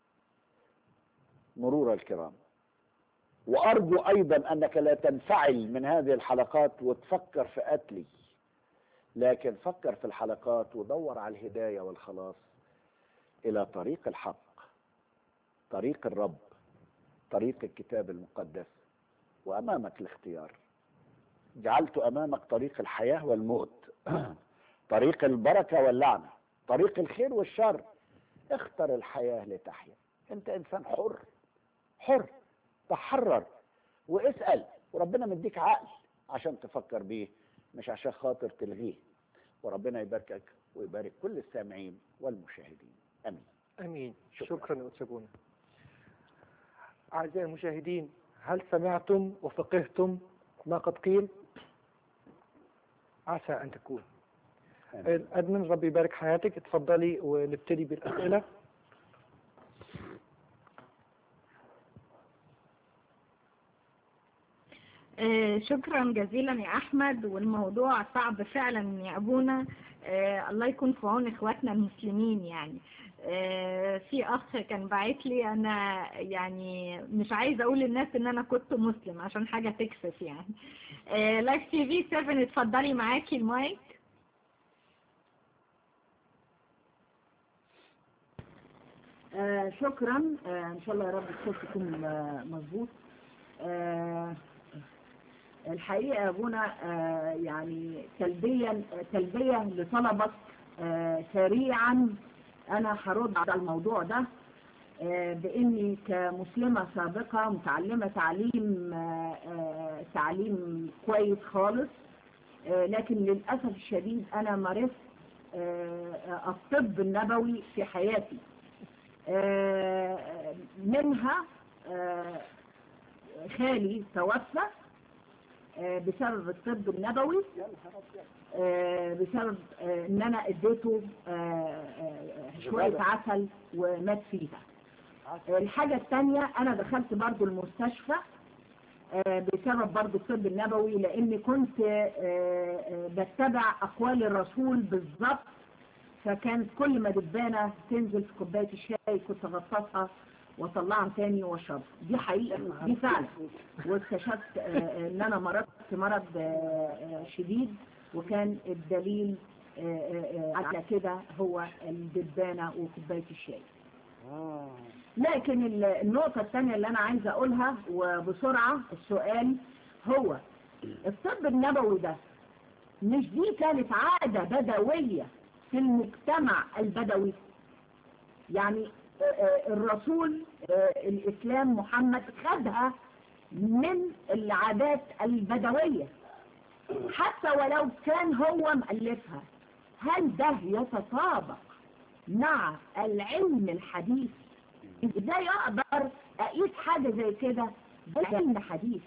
Speaker 2: مرور الكرام وأرجو أيضا أنك لا تنفعل من هذه الحلقات وتفكر في قتلي لكن فكر في الحلقات ودور على الهداية والخلاص إلى طريق الحق طريق الرب طريق الكتاب المقدس وأمامك الاختيار جعلت أمامك طريق الحياة والموت طريق البركة واللعنة طريق الخير والشر اختر الحياة لتحيا انت انسان حر حر تحرر واسأل وربنا مديك عقل عشان تفكر بيه مش عشان خاطر تلغيه وربنا يباركك ويبارك كل السامعين والمشاهدين امين
Speaker 1: امين
Speaker 2: شكراً.
Speaker 1: شكرا يا أستاذ اعزائي المشاهدين هل سمعتم وفقهتم ما قد قيل عسى ان تكون
Speaker 2: آمين.
Speaker 1: ادمن ربي يبارك حياتك اتفضلي ونبتدي بالاسئله
Speaker 4: آه، شكرا جزيلا يا احمد والموضوع صعب فعلا يا ابونا آه، الله يكون في عون اخواتنا المسلمين يعني آه، في اخ كان باعت لي انا يعني مش عايزه اقول للناس ان انا كنت مسلم عشان حاجه تكسف يعني لايف تي في 7 اتفضلي معاكي المايك
Speaker 5: آه شكرا آه ان شاء الله يا رب الصوت يكون آه مظبوط آه الحقيقه يا ابونا آه يعني تلبيا تلبيه لطلبك آه سريعا انا هرد على الموضوع ده آه باني كمسلمه سابقه متعلمه تعليم آه آه تعليم كويس خالص آه لكن للاسف الشديد انا مارست آه آه، الطب النبوي في حياتي آه، منها آه، خالي توفى آه، بسبب الطب النبوي آه، بسبب آه، ان انا اديته آه، آه، شوية عسل ومات فيها آه، الحاجة الثانية انا دخلت برضو المستشفى آه، بسبب برضو الطب النبوي لاني كنت آه، آه، بتبع اقوال الرسول بالظبط فكانت كل ما دبانة تنزل في كوباية الشاي كنت اغطسها واطلعها تاني واشربها دي حقيقة دي فعلا واكتشفت آه، ان انا مرضت مرض آه، آه، شديد وكان الدليل آه، آه، آه، على كده هو الدبانة وكوباية الشاي
Speaker 2: آه.
Speaker 5: لكن ال- النقطة الثانية اللي أنا عايزة أقولها وبسرعة السؤال هو الطب النبوي ده مش دي كانت عادة بدوية في المجتمع البدوي يعني آه، آه، الرسول آه، الإسلام محمد خدها من العادات البدوية حتى ولو كان هو مؤلفها هل ده يتطابق مع العلم الحديث ازاي اقدر اقيس حاجة زي كده بعلم حديث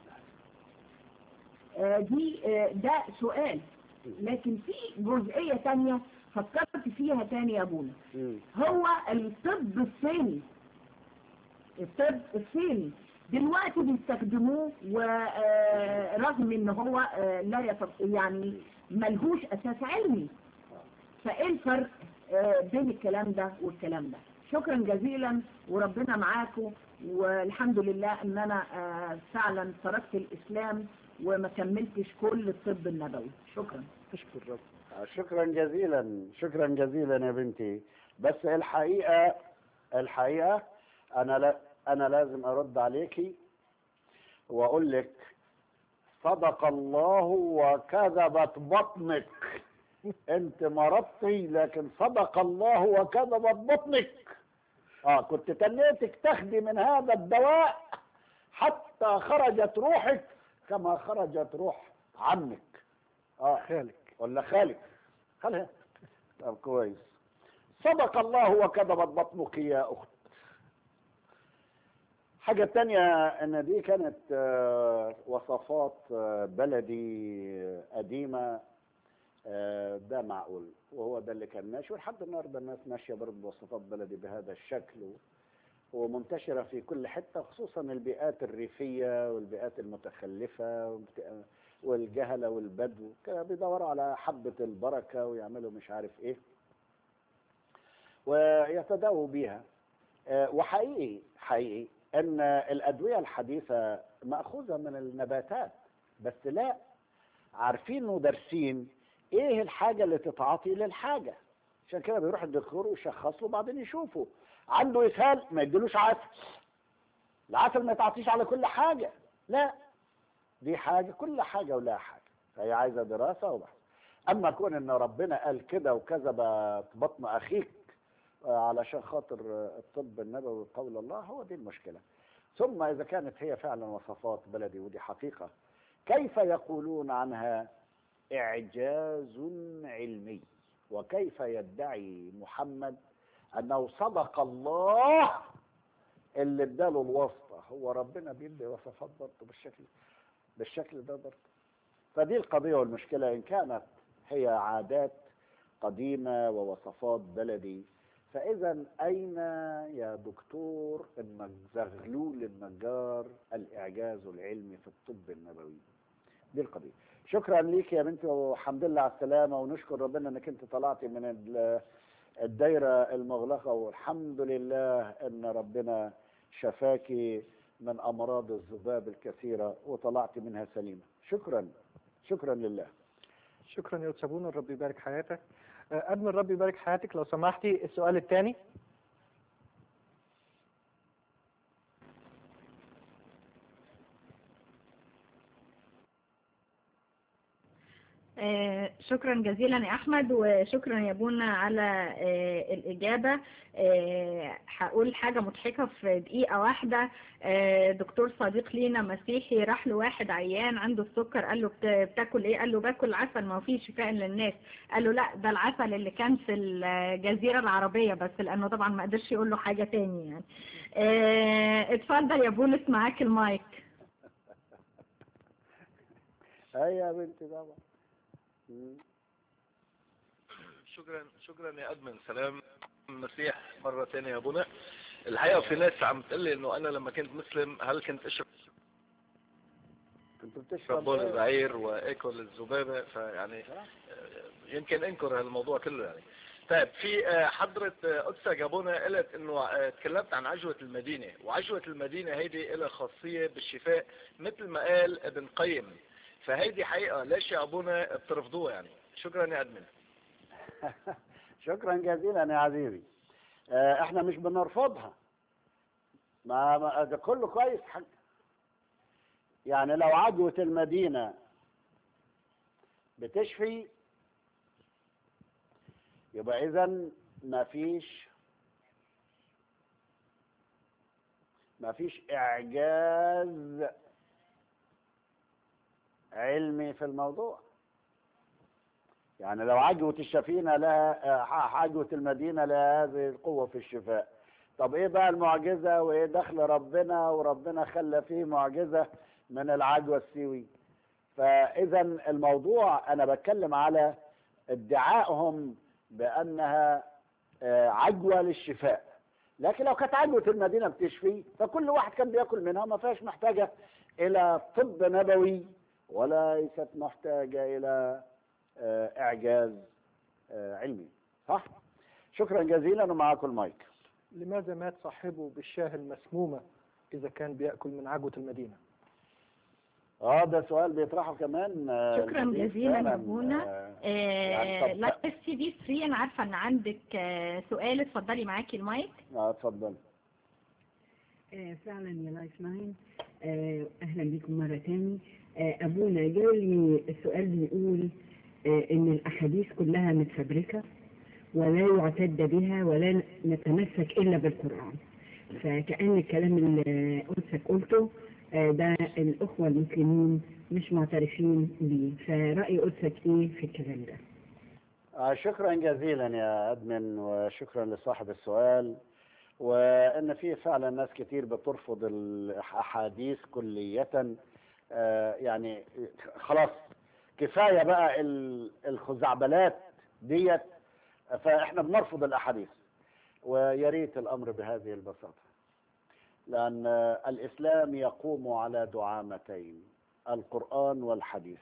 Speaker 5: آه، دي آه، ده سؤال لكن في جزئية تانية فكرت فيها تاني يا ابونا
Speaker 2: مم.
Speaker 5: هو الطب الصيني الطب الصيني دلوقتي بيستخدموه ورغم ان هو آه، لا يتط... يعني ملهوش اساس علمي فايه الفرق آه، بين الكلام ده والكلام ده شكرا جزيلا وربنا معاكم والحمد لله ان انا آه، فعلا تركت الاسلام وما كملتش كل الطب النبوي شكرا
Speaker 1: اشكر الرب
Speaker 2: آه، شكرا جزيلا شكرا جزيلا يا بنتي بس الحقيقة الحقيقة أنا لا أنا لازم أرد عليكي وأقول لك صدق الله وكذبت بطنك أنت مرضتي لكن صدق الله وكذبت بطنك آه كنت تنيتك تاخدي من هذا الدواء حتى خرجت روحك كما خرجت روح عمك آه
Speaker 1: خالك
Speaker 2: ولا خالك خلها طب كويس صدق الله وكذبت بطنك يا أخت حاجة تانية ان دي كانت آه، وصفات آه، بلدي آه، قديمة آه، ده معقول وهو ده اللي كان ماشي ولحد النهارده الناس ماشية برضه بوصفات بلدي بهذا الشكل و- ومنتشرة في كل حتة خصوصا البيئات الريفية والبيئات المتخلفة والبت- والجهلة والبدو كانوا بيدوروا على حبة البركة ويعملوا مش عارف ايه ويتداووا بيها آه، وحقيقي حقيقي ان الادويه الحديثه ماخوذه من النباتات بس لا عارفين ودارسين ايه الحاجه اللي تتعاطي للحاجه عشان كده بيروح الدكتور ويشخص له وبعدين يشوفه عنده اسهال ما يديلوش عسل العسل ما يتعطيش على كل حاجه لا دي حاجه كل حاجه ولها حاجه فهي عايزه دراسه وبحث اما كون ان ربنا قال كده وكذب بطن اخيك علشان خاطر الطب النبوي قول الله هو دي المشكلة ثم إذا كانت هي فعلا وصفات بلدي ودي حقيقة كيف يقولون عنها إعجاز علمي وكيف يدعي محمد أنه صدق الله اللي اداله الواسطة هو ربنا بيدي وصفات برضه بالشكل بالشكل ده برضه فدي القضية والمشكلة إن كانت هي عادات قديمة ووصفات بلدي فإذا أين يا دكتور النج- زغلول النجار الإعجاز العلمي في الطب النبوي دي القضية شكرا ليك يا بنتي والحمد لله على السلامة ونشكر ربنا انك انت طلعتي من ال- الدايرة المغلقة والحمد لله ان ربنا شفاكي من امراض الذباب الكثيرة وطلعتي منها سليمة شكرا شكرا لله
Speaker 1: شكرا يا أستاذ الرب يبارك حياتك آه، أدمن الرب يبارك حياتك لو سمحتي السؤال الثاني
Speaker 4: آه، شكرا جزيلا يا احمد وشكرا يا بونا على آه، الاجابه آه، هقول حاجه مضحكه في دقيقه واحده آه، دكتور صديق لينا مسيحي راح لواحد عيان عنده السكر قال له بت- بتاكل ايه قال له باكل عسل ما هو فيه شفاء للناس قال له لا ده العسل اللي كان في الجزيره العربيه بس لانه طبعا ما قدرش يقول له حاجه تاني يعني آه، اتفضل يا بولس معاك المايك
Speaker 2: هيا يا بنتي طبعا مم.
Speaker 6: شكرا شكرا يا ادمن سلام المسيح مرة ثانية يا بنا الحقيقة في ناس عم تقول لي انه انا لما كنت مسلم هل كنت اشرب
Speaker 2: كنت بتشرب
Speaker 6: بول
Speaker 2: إيه؟
Speaker 6: البعير واكل الذبابة فيعني آه، يمكن انكر هالموضوع كله يعني طيب في آه، حضرة آه، قدسة جابونا قالت انه آه، تكلمت عن عجوة المدينة وعجوة المدينة هيدي لها خاصية بالشفاء مثل ما قال ابن قيم فهيدي حقيقة ليش يا ابونا بترفضوها يعني شكرا يا ادمن
Speaker 2: شكرا جزيلا يا عزيزي آه، احنا مش بنرفضها ما ما- ده كله كويس حق يعني لو عجوة المدينة بتشفي يبقى اذا ما فيش ما فيش اعجاز علمي في الموضوع يعني لو عجوة الشفينة لها آه، عجوة المدينة لها هذه القوة في الشفاء طب ايه بقى المعجزة وايه دخل ربنا وربنا خلى فيه معجزة من العجوة السيوي فاذا الموضوع انا بتكلم على ادعائهم بانها آه، عجوة للشفاء لكن لو كانت عجوة المدينة بتشفي فكل واحد كان بياكل منها ما فيهاش محتاجة الى طب نبوي وليست محتاجة الى آه، اعجاز آه، علمي صح شكرا جزيلا ومعاكم المايك
Speaker 1: لماذا مات صاحبه بالشاه المسمومة إذا كان بيأكل من عجوة المدينة
Speaker 2: اه ده سؤال بيطرحه كمان آه،
Speaker 4: شكراً
Speaker 2: الحديث
Speaker 4: جزيلاً
Speaker 2: فعلاً.
Speaker 4: أبونا.
Speaker 2: آه، يعني طب-
Speaker 4: لايف سي في 3 انا عارفه ان عندك آه، سؤال اتفضلي معاكي المايك
Speaker 2: اه اتفضل
Speaker 7: آه، فعلا يا لايف لاين آه، اهلا بكم مره تاني آه، ابونا جالي السؤال بيقول آه، ان الاحاديث كلها متفبركه ولا يعتد بها ولا نتمسك الا بالقران فكأن الكلام اللي قدسك قلته آه، ده الاخوه المسلمين مش معترفين بيه فرأي قدسك ايه في الكلام ده
Speaker 2: آه شكرا جزيلا يا ادمن وشكرا لصاحب السؤال وان في فعلا ناس كتير بترفض الاحاديث كلية آه يعني خلاص كفاية بقى ال- الخزعبلات ديت فاحنا بنرفض الاحاديث ويا ريت الامر بهذه البساطة لان آه، الاسلام يقوم على دعامتين القرآن والحديث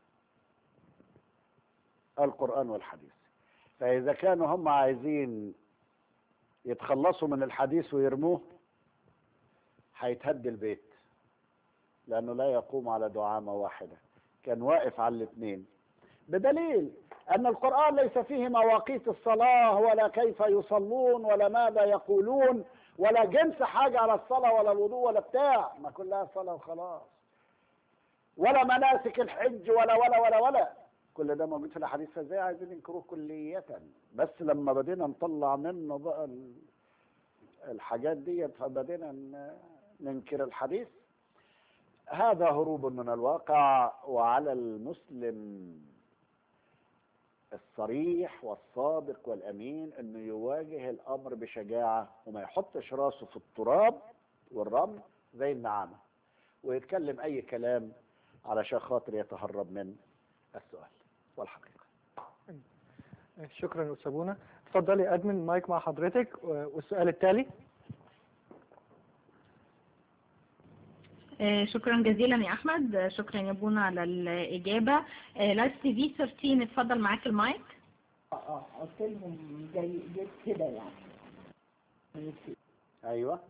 Speaker 2: القرآن والحديث فإذا كانوا هم عايزين يتخلصوا من الحديث ويرموه هيتهد البيت لأنه لا يقوم على دعامة واحدة كان واقف على الاثنين بدليل أن القرآن ليس فيه مواقيت الصلاة ولا كيف يصلون ولا ماذا يقولون ولا جنس حاجة على الصلاة ولا الوضوء ولا بتاع ما كلها صلاة وخلاص ولا مناسك الحج ولا ولا ولا ولا كل ده موجود في الاحاديث فازاي عايزين ينكروه كلية بس لما بدينا نطلع منه بقى ال- الحاجات دي فبدينا ن- ننكر الحديث هذا هروب من الواقع وعلى المسلم الصريح والصادق والامين انه يواجه الامر بشجاعه وما يحطش راسه في التراب والرمل زي النعامه ويتكلم اي كلام علشان خاطر يتهرب من السؤال والحقيقه
Speaker 1: شكرا يا أستاذ بونا اتفضلي ادمن المايك مع حضرتك والسؤال التالي
Speaker 4: آه، شكرا جزيلا يا احمد آه، شكرا يا بونا على الاجابه لايف تي في 13 اتفضل معاك المايك
Speaker 5: اه اه قلت لهم زي زي كده يعني
Speaker 2: ايوه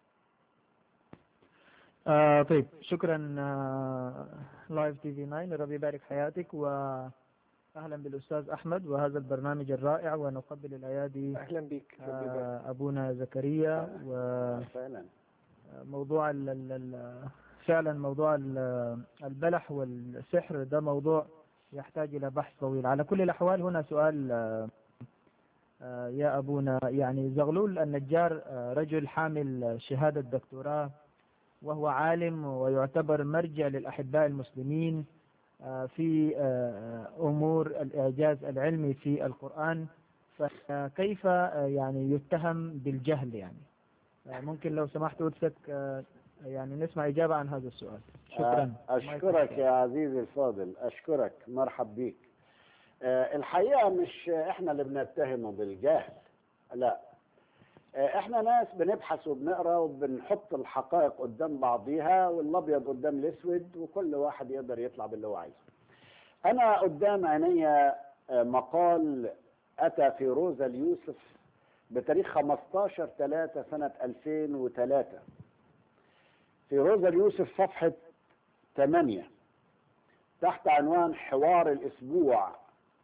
Speaker 8: آه طيب شكرا آه لايف تي في 9 ربي يبارك حياتك واهلا بالاستاذ احمد وهذا البرنامج الرائع ونقبل الايادي
Speaker 1: اهلا بيك ربي يبارك.
Speaker 8: آه ابونا زكريا
Speaker 2: فعلا
Speaker 8: وموضوع ال ال ال فعلا موضوع ال- البلح والسحر ده موضوع يحتاج الى بحث طويل على كل الاحوال هنا سؤال آه، آه، يا ابونا يعني زغلول النجار آه، رجل حامل شهاده دكتوراه وهو عالم ويعتبر مرجع للأحباء المسلمين آه، في آه، أمور الإعجاز العلمي في القرآن فكيف آه، يعني يتهم بالجهل يعني آه، ممكن لو سمحت قدسك آه، يعني نسمع إجابة عن هذا السؤال شكرا
Speaker 2: آه، اشكرك يا عزيزي الفاضل اشكرك مرحب بيك آه، الحقيقه مش احنا اللي بنتهمه بالجهل لا آه، احنا ناس بنبحث وبنقرا وبنحط الحقائق قدام بعضيها والابيض قدام الاسود وكل واحد يقدر يطلع باللي هو عايزه انا قدام عيني آه، مقال اتى في روزا اليوسف بتاريخ 15 3 سنه 2003 في روزا اليوسف صفحه 8 تحت عنوان حوار الاسبوع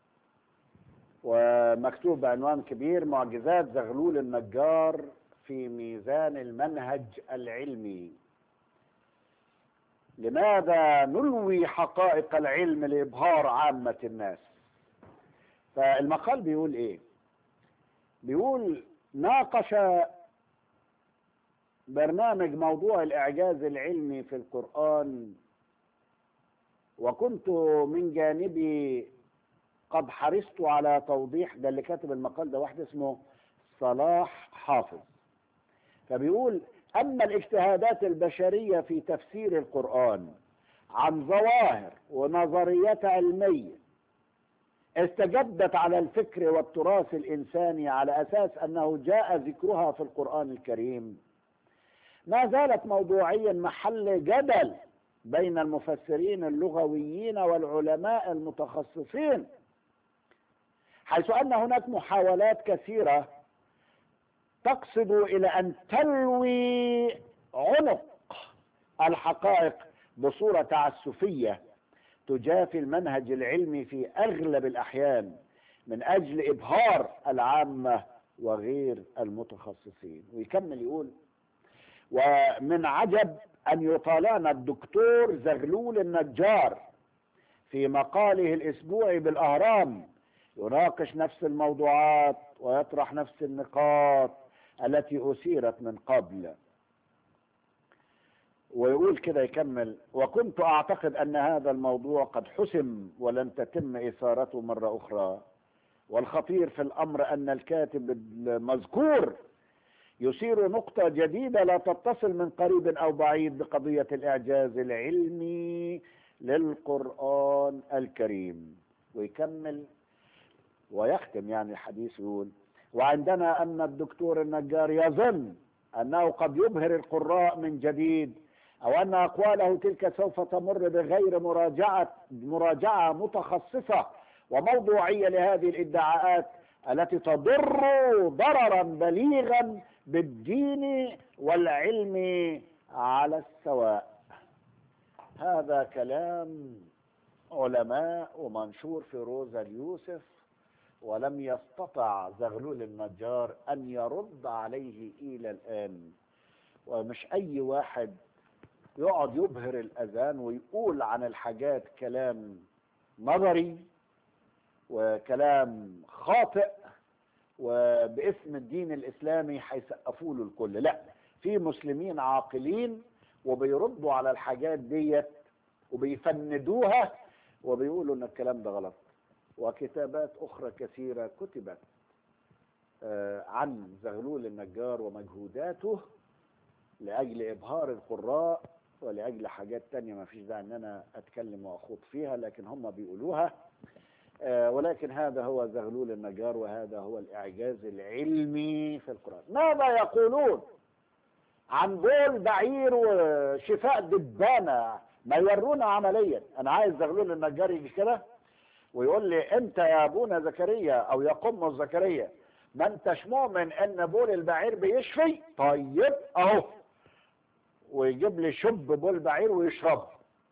Speaker 2: ومكتوب بعنوان كبير معجزات زغلول النجار في ميزان المنهج العلمي لماذا نلوي حقائق العلم لإبهار عامة الناس فالمقال بيقول ايه بيقول ناقش برنامج موضوع الإعجاز العلمي في القرآن وكنت من جانبي قد حرصت على توضيح ده اللي كاتب المقال ده واحد اسمه صلاح حافظ فبيقول أما الاجتهادات البشرية في تفسير القرآن عن ظواهر ونظريات علمية استجدت على الفكر والتراث الإنساني على أساس أنه جاء ذكرها في القرآن الكريم ما زالت موضوعيا محل جدل بين المفسرين اللغويين والعلماء المتخصصين حيث أن هناك محاولات كثيرة تقصد إلى أن تلوي عنق الحقائق بصورة تعسفية تجافي المنهج العلمي في أغلب الأحيان من أجل إبهار العامة وغير المتخصصين ويكمل يقول ومن عجب أن يطالعنا الدكتور زغلول النجار في مقاله الأسبوعي بالأهرام يناقش نفس الموضوعات ويطرح نفس النقاط التي أثيرت من قبل ويقول كده يكمل وكنت أعتقد أن هذا الموضوع قد حسم ولن تتم إثارته مرة أخرى والخطير في الأمر أن الكاتب المذكور يثير نقطة جديدة لا تتصل من قريب أو بعيد بقضية الإعجاز العلمي للقرآن الكريم ويكمل ويختم يعني الحديث يقول وعندنا أن الدكتور النجار يظن أنه قد يبهر القراء من جديد أو أن أقواله تلك سوف تمر بغير مراجعة مراجعة متخصصة وموضوعية لهذه الادعاءات التي تضر ضررا بليغا بالدين والعلم على السواء هذا كلام علماء ومنشور في روزا اليوسف ولم يستطع زغلول النجار أن يرد عليه إلى الآن ومش أي واحد يقعد يبهر الأذان ويقول عن الحاجات كلام نظري وكلام خاطئ وباسم الدين الإسلامي هيسقفوا له الكل لا في مسلمين عاقلين وبيردوا على الحاجات ديت وبيفندوها وبيقولوا ان الكلام ده غلط وكتابات اخرى كثيره كتبت آه، عن زغلول النجار ومجهوداته لاجل ابهار القراء ولاجل حاجات تانية ما فيش داعي ان انا اتكلم واخوض فيها لكن هم بيقولوها آه، ولكن هذا هو زغلول النجار وهذا هو الاعجاز العلمي في القران ماذا يقولون عن بول بعير وشفاء دبانه ما يورونا عمليا انا عايز زغلول النجار يجي كده ويقول لي انت يا ابونا زكريا او يا قم زكريا ما انتش مؤمن ان بول البعير بيشفي طيب اهو ويجيب لي شب بول بعير ويشربه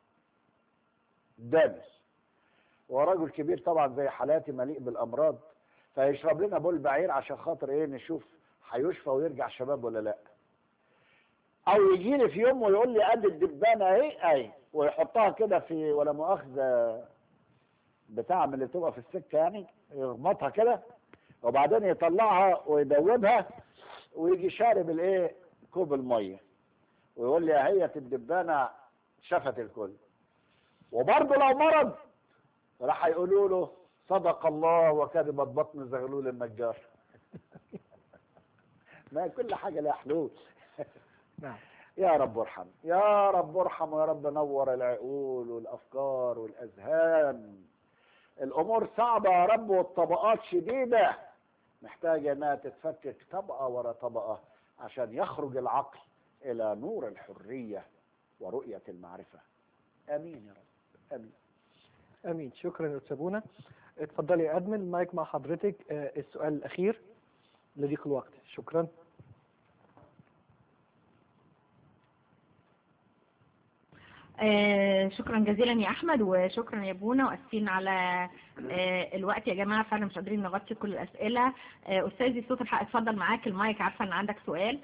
Speaker 2: دامس ورجل كبير طبعا زي حالاتي مليء بالامراض فيشرب لنا بول بعير عشان خاطر ايه نشوف هيشفى ويرجع شباب ولا لا او يجي لي في يوم ويقول لي قد الدبانه اهي اهي ويحطها كده في ولا مؤاخذه بتاع من اللي بتبقى في السكه يعني يغمطها كده وبعدين يطلعها ويدوبها ويجي شارب الايه كوب الميه ويقول لي اهية الدبانه شفت الكل وبرضه لو مرض راح يقولوا له صدق الله وكذبت بطن زغلول النجار ما كل حاجه لها حلول
Speaker 1: نعم
Speaker 2: يا رب ارحم يا رب ارحم ويا رب نور العقول والافكار والاذهان الامور صعبه يا رب والطبقات شديده محتاجه انها تتفكك طبقه ورا طبقه عشان يخرج العقل الى نور الحريه ورؤيه المعرفه امين يا رب امين
Speaker 1: امين شكرا يا استاذ بونا اتفضلي يا ادمن المايك مع حضرتك آه، السؤال الاخير لضيق الوقت شكرا
Speaker 4: آه شكرا جزيلا يا احمد وشكرا يا بونا واسفين على آه الوقت يا جماعه فعلا مش قادرين نغطي كل الاسئله آه استاذي صوت الحق اتفضل معاك المايك عارفه ان عندك سؤال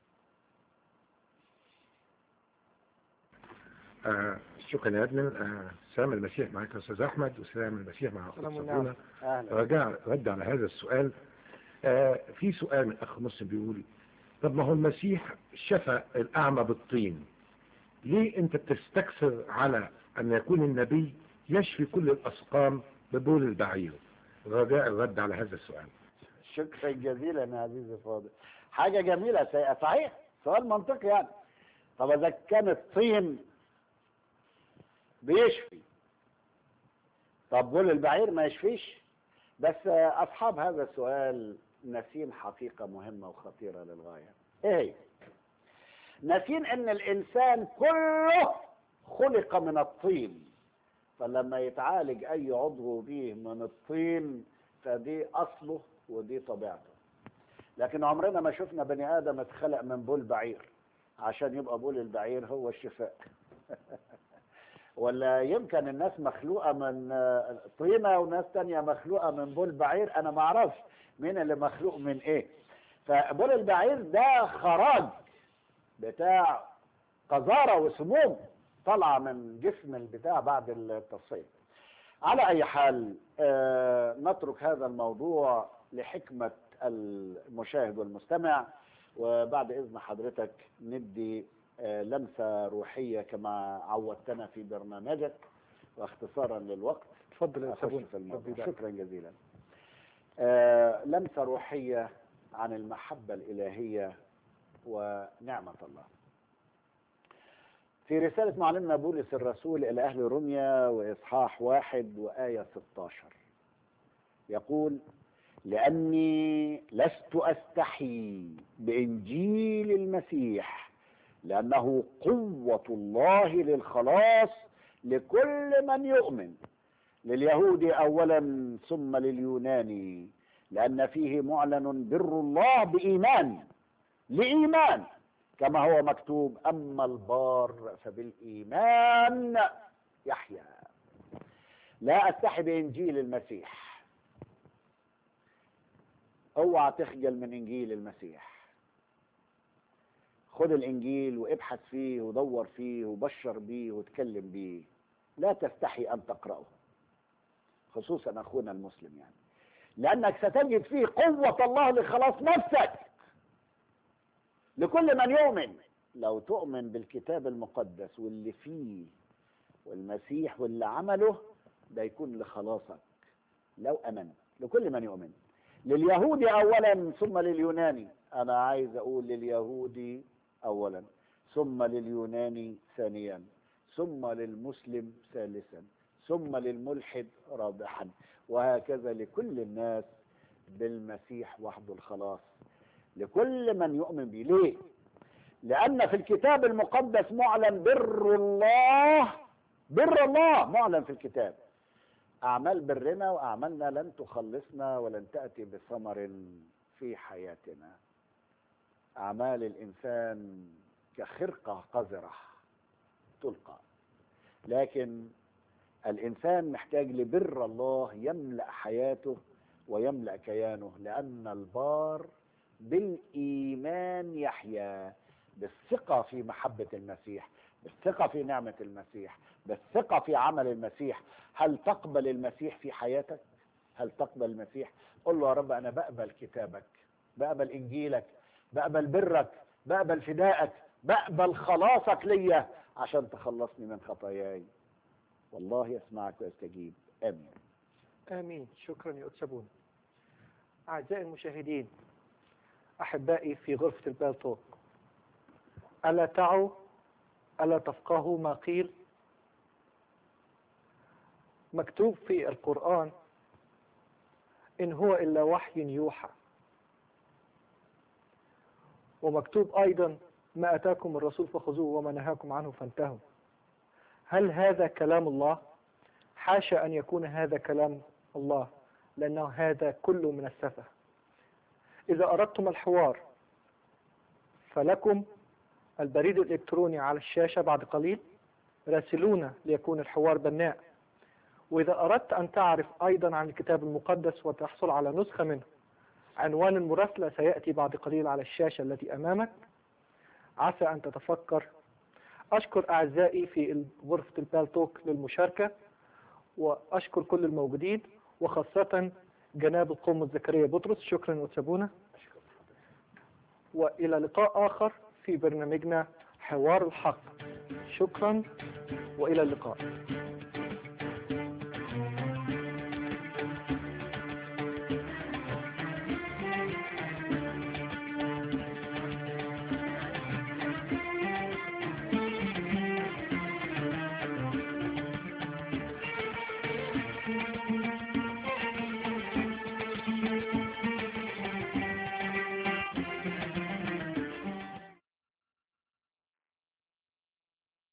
Speaker 9: آه شكرا يا ادمن آه سلام المسيح معك يا استاذ احمد وسلام المسيح مع
Speaker 1: سلام
Speaker 9: استاذ
Speaker 1: ونعم.
Speaker 9: صابونه
Speaker 2: اهلا
Speaker 9: رجع رد على هذا السؤال آه في سؤال من اخ مسلم بيقول طب ما هو المسيح شفى الاعمى بالطين ليه انت بتستكثر على ان يكون النبي يشفي كل الاسقام ببول البعير رجاء الرد على هذا السؤال
Speaker 2: شكرا جزيلا يا عزيزي فاضل حاجه جميله سي- صحيح سؤال منطقي يعني طب اذا كان الطين بيشفي طب بول البعير ما يشفيش بس آه، اصحاب هذا السؤال ناسين حقيقه مهمه وخطيره للغايه ايه هي؟ ناسين ان الانسان كله خلق من الطين فلما يتعالج اي عضو به من الطين فدي اصله ودي طبيعته لكن عمرنا ما شفنا بني ادم اتخلق من بول بعير عشان يبقى بول البعير هو الشفاء ولا يمكن الناس مخلوقة من آه، طينة وناس تانية مخلوقة من بول بعير أنا ما أعرفش مين اللي مخلوق من إيه فبول البعير ده خراج بتاع قذارة وسموم طالعة من جسم البتاع بعد التصفية على أي حال آه، نترك هذا الموضوع لحكمة المشاهد والمستمع وبعد إذن حضرتك ندي آه، لمسة روحية كما عودتنا في برنامجك واختصارا للوقت
Speaker 1: اتفضل يا
Speaker 2: أخش
Speaker 1: سابون
Speaker 2: في الموضوع
Speaker 1: اتفضل.
Speaker 2: شكرا جزيلا آه، لمسة روحية عن المحبة الإلهية ونعمة الله في رسالة معلمنا بولس الرسول إلى أهل روميا وإصحاح واحد وآية 16 يقول لأني لست أستحي بإنجيل المسيح لأنه قوة الله للخلاص لكل من يؤمن لليهود أولا ثم لليوناني لأن فيه معلن بر الله بإيمان لإيمان كما هو مكتوب أما البار فبالإيمان يحيى لا أستحي بإنجيل المسيح اوعى تخجل من إنجيل المسيح خد الإنجيل وابحث فيه ودور فيه وبشر بيه وتكلم بيه لا تستحي أن تقرأه خصوصا أخونا المسلم يعني لأنك ستجد فيه قوة الله لخلاص نفسك لكل من يؤمن لو تؤمن بالكتاب المقدس واللي فيه والمسيح واللي عمله ده يكون لخلاصك لو امنت لكل من يؤمن لليهود اولا ثم لليوناني انا عايز اقول لليهودي اولا ثم لليوناني ثانيا ثم للمسلم ثالثا ثم للملحد رابعا وهكذا لكل الناس بالمسيح وحده الخلاص لكل من يؤمن به ليه لأن في الكتاب المقدس معلن بر الله بر الله معلن في الكتاب أعمال برنا وأعمالنا لن تخلصنا ولن تأتي بثمر في حياتنا أعمال الإنسان كخرقة قذرة تلقى لكن الإنسان محتاج لبر الله يملأ حياته ويملأ كيانه لأن البار بالإيمان يحيا بالثقة في محبة المسيح بالثقة في نعمة المسيح بالثقة في عمل المسيح هل تقبل المسيح في حياتك هل تقبل المسيح قل له يا رب أنا بقبل كتابك بقبل إنجيلك بقبل برك بقبل فدائك بقبل خلاصك ليا عشان تخلصني من خطاياي والله يسمعك ويستجيب آمين
Speaker 1: آمين شكرا يا أتسبون أعزائي المشاهدين أحبائي في غرفة البالتوك ألا تعوا ألا تفقهوا ما قيل مكتوب في القرآن إن هو إلا وحي يوحى ومكتوب أيضا ما أتاكم الرسول فخذوه وما نهاكم عنه فانتهوا هل هذا كلام الله حاشا أن يكون هذا كلام الله لأنه هذا كله من السفه إذا أردتم الحوار فلكم البريد الإلكتروني على الشاشة بعد قليل راسلونا ليكون الحوار بناء وإذا أردت أن تعرف أيضا عن الكتاب المقدس وتحصل على نسخة منه عنوان المراسلة سيأتي بعد قليل على الشاشة التي أمامك عسى أن تتفكر أشكر أعزائي في غرفة البالتوك للمشاركة وأشكر كل الموجودين وخاصة جناب القوم زكريا بطرس شكرا وتسابونا وإلى لقاء آخر في برنامجنا حوار الحق شكرا وإلى اللقاء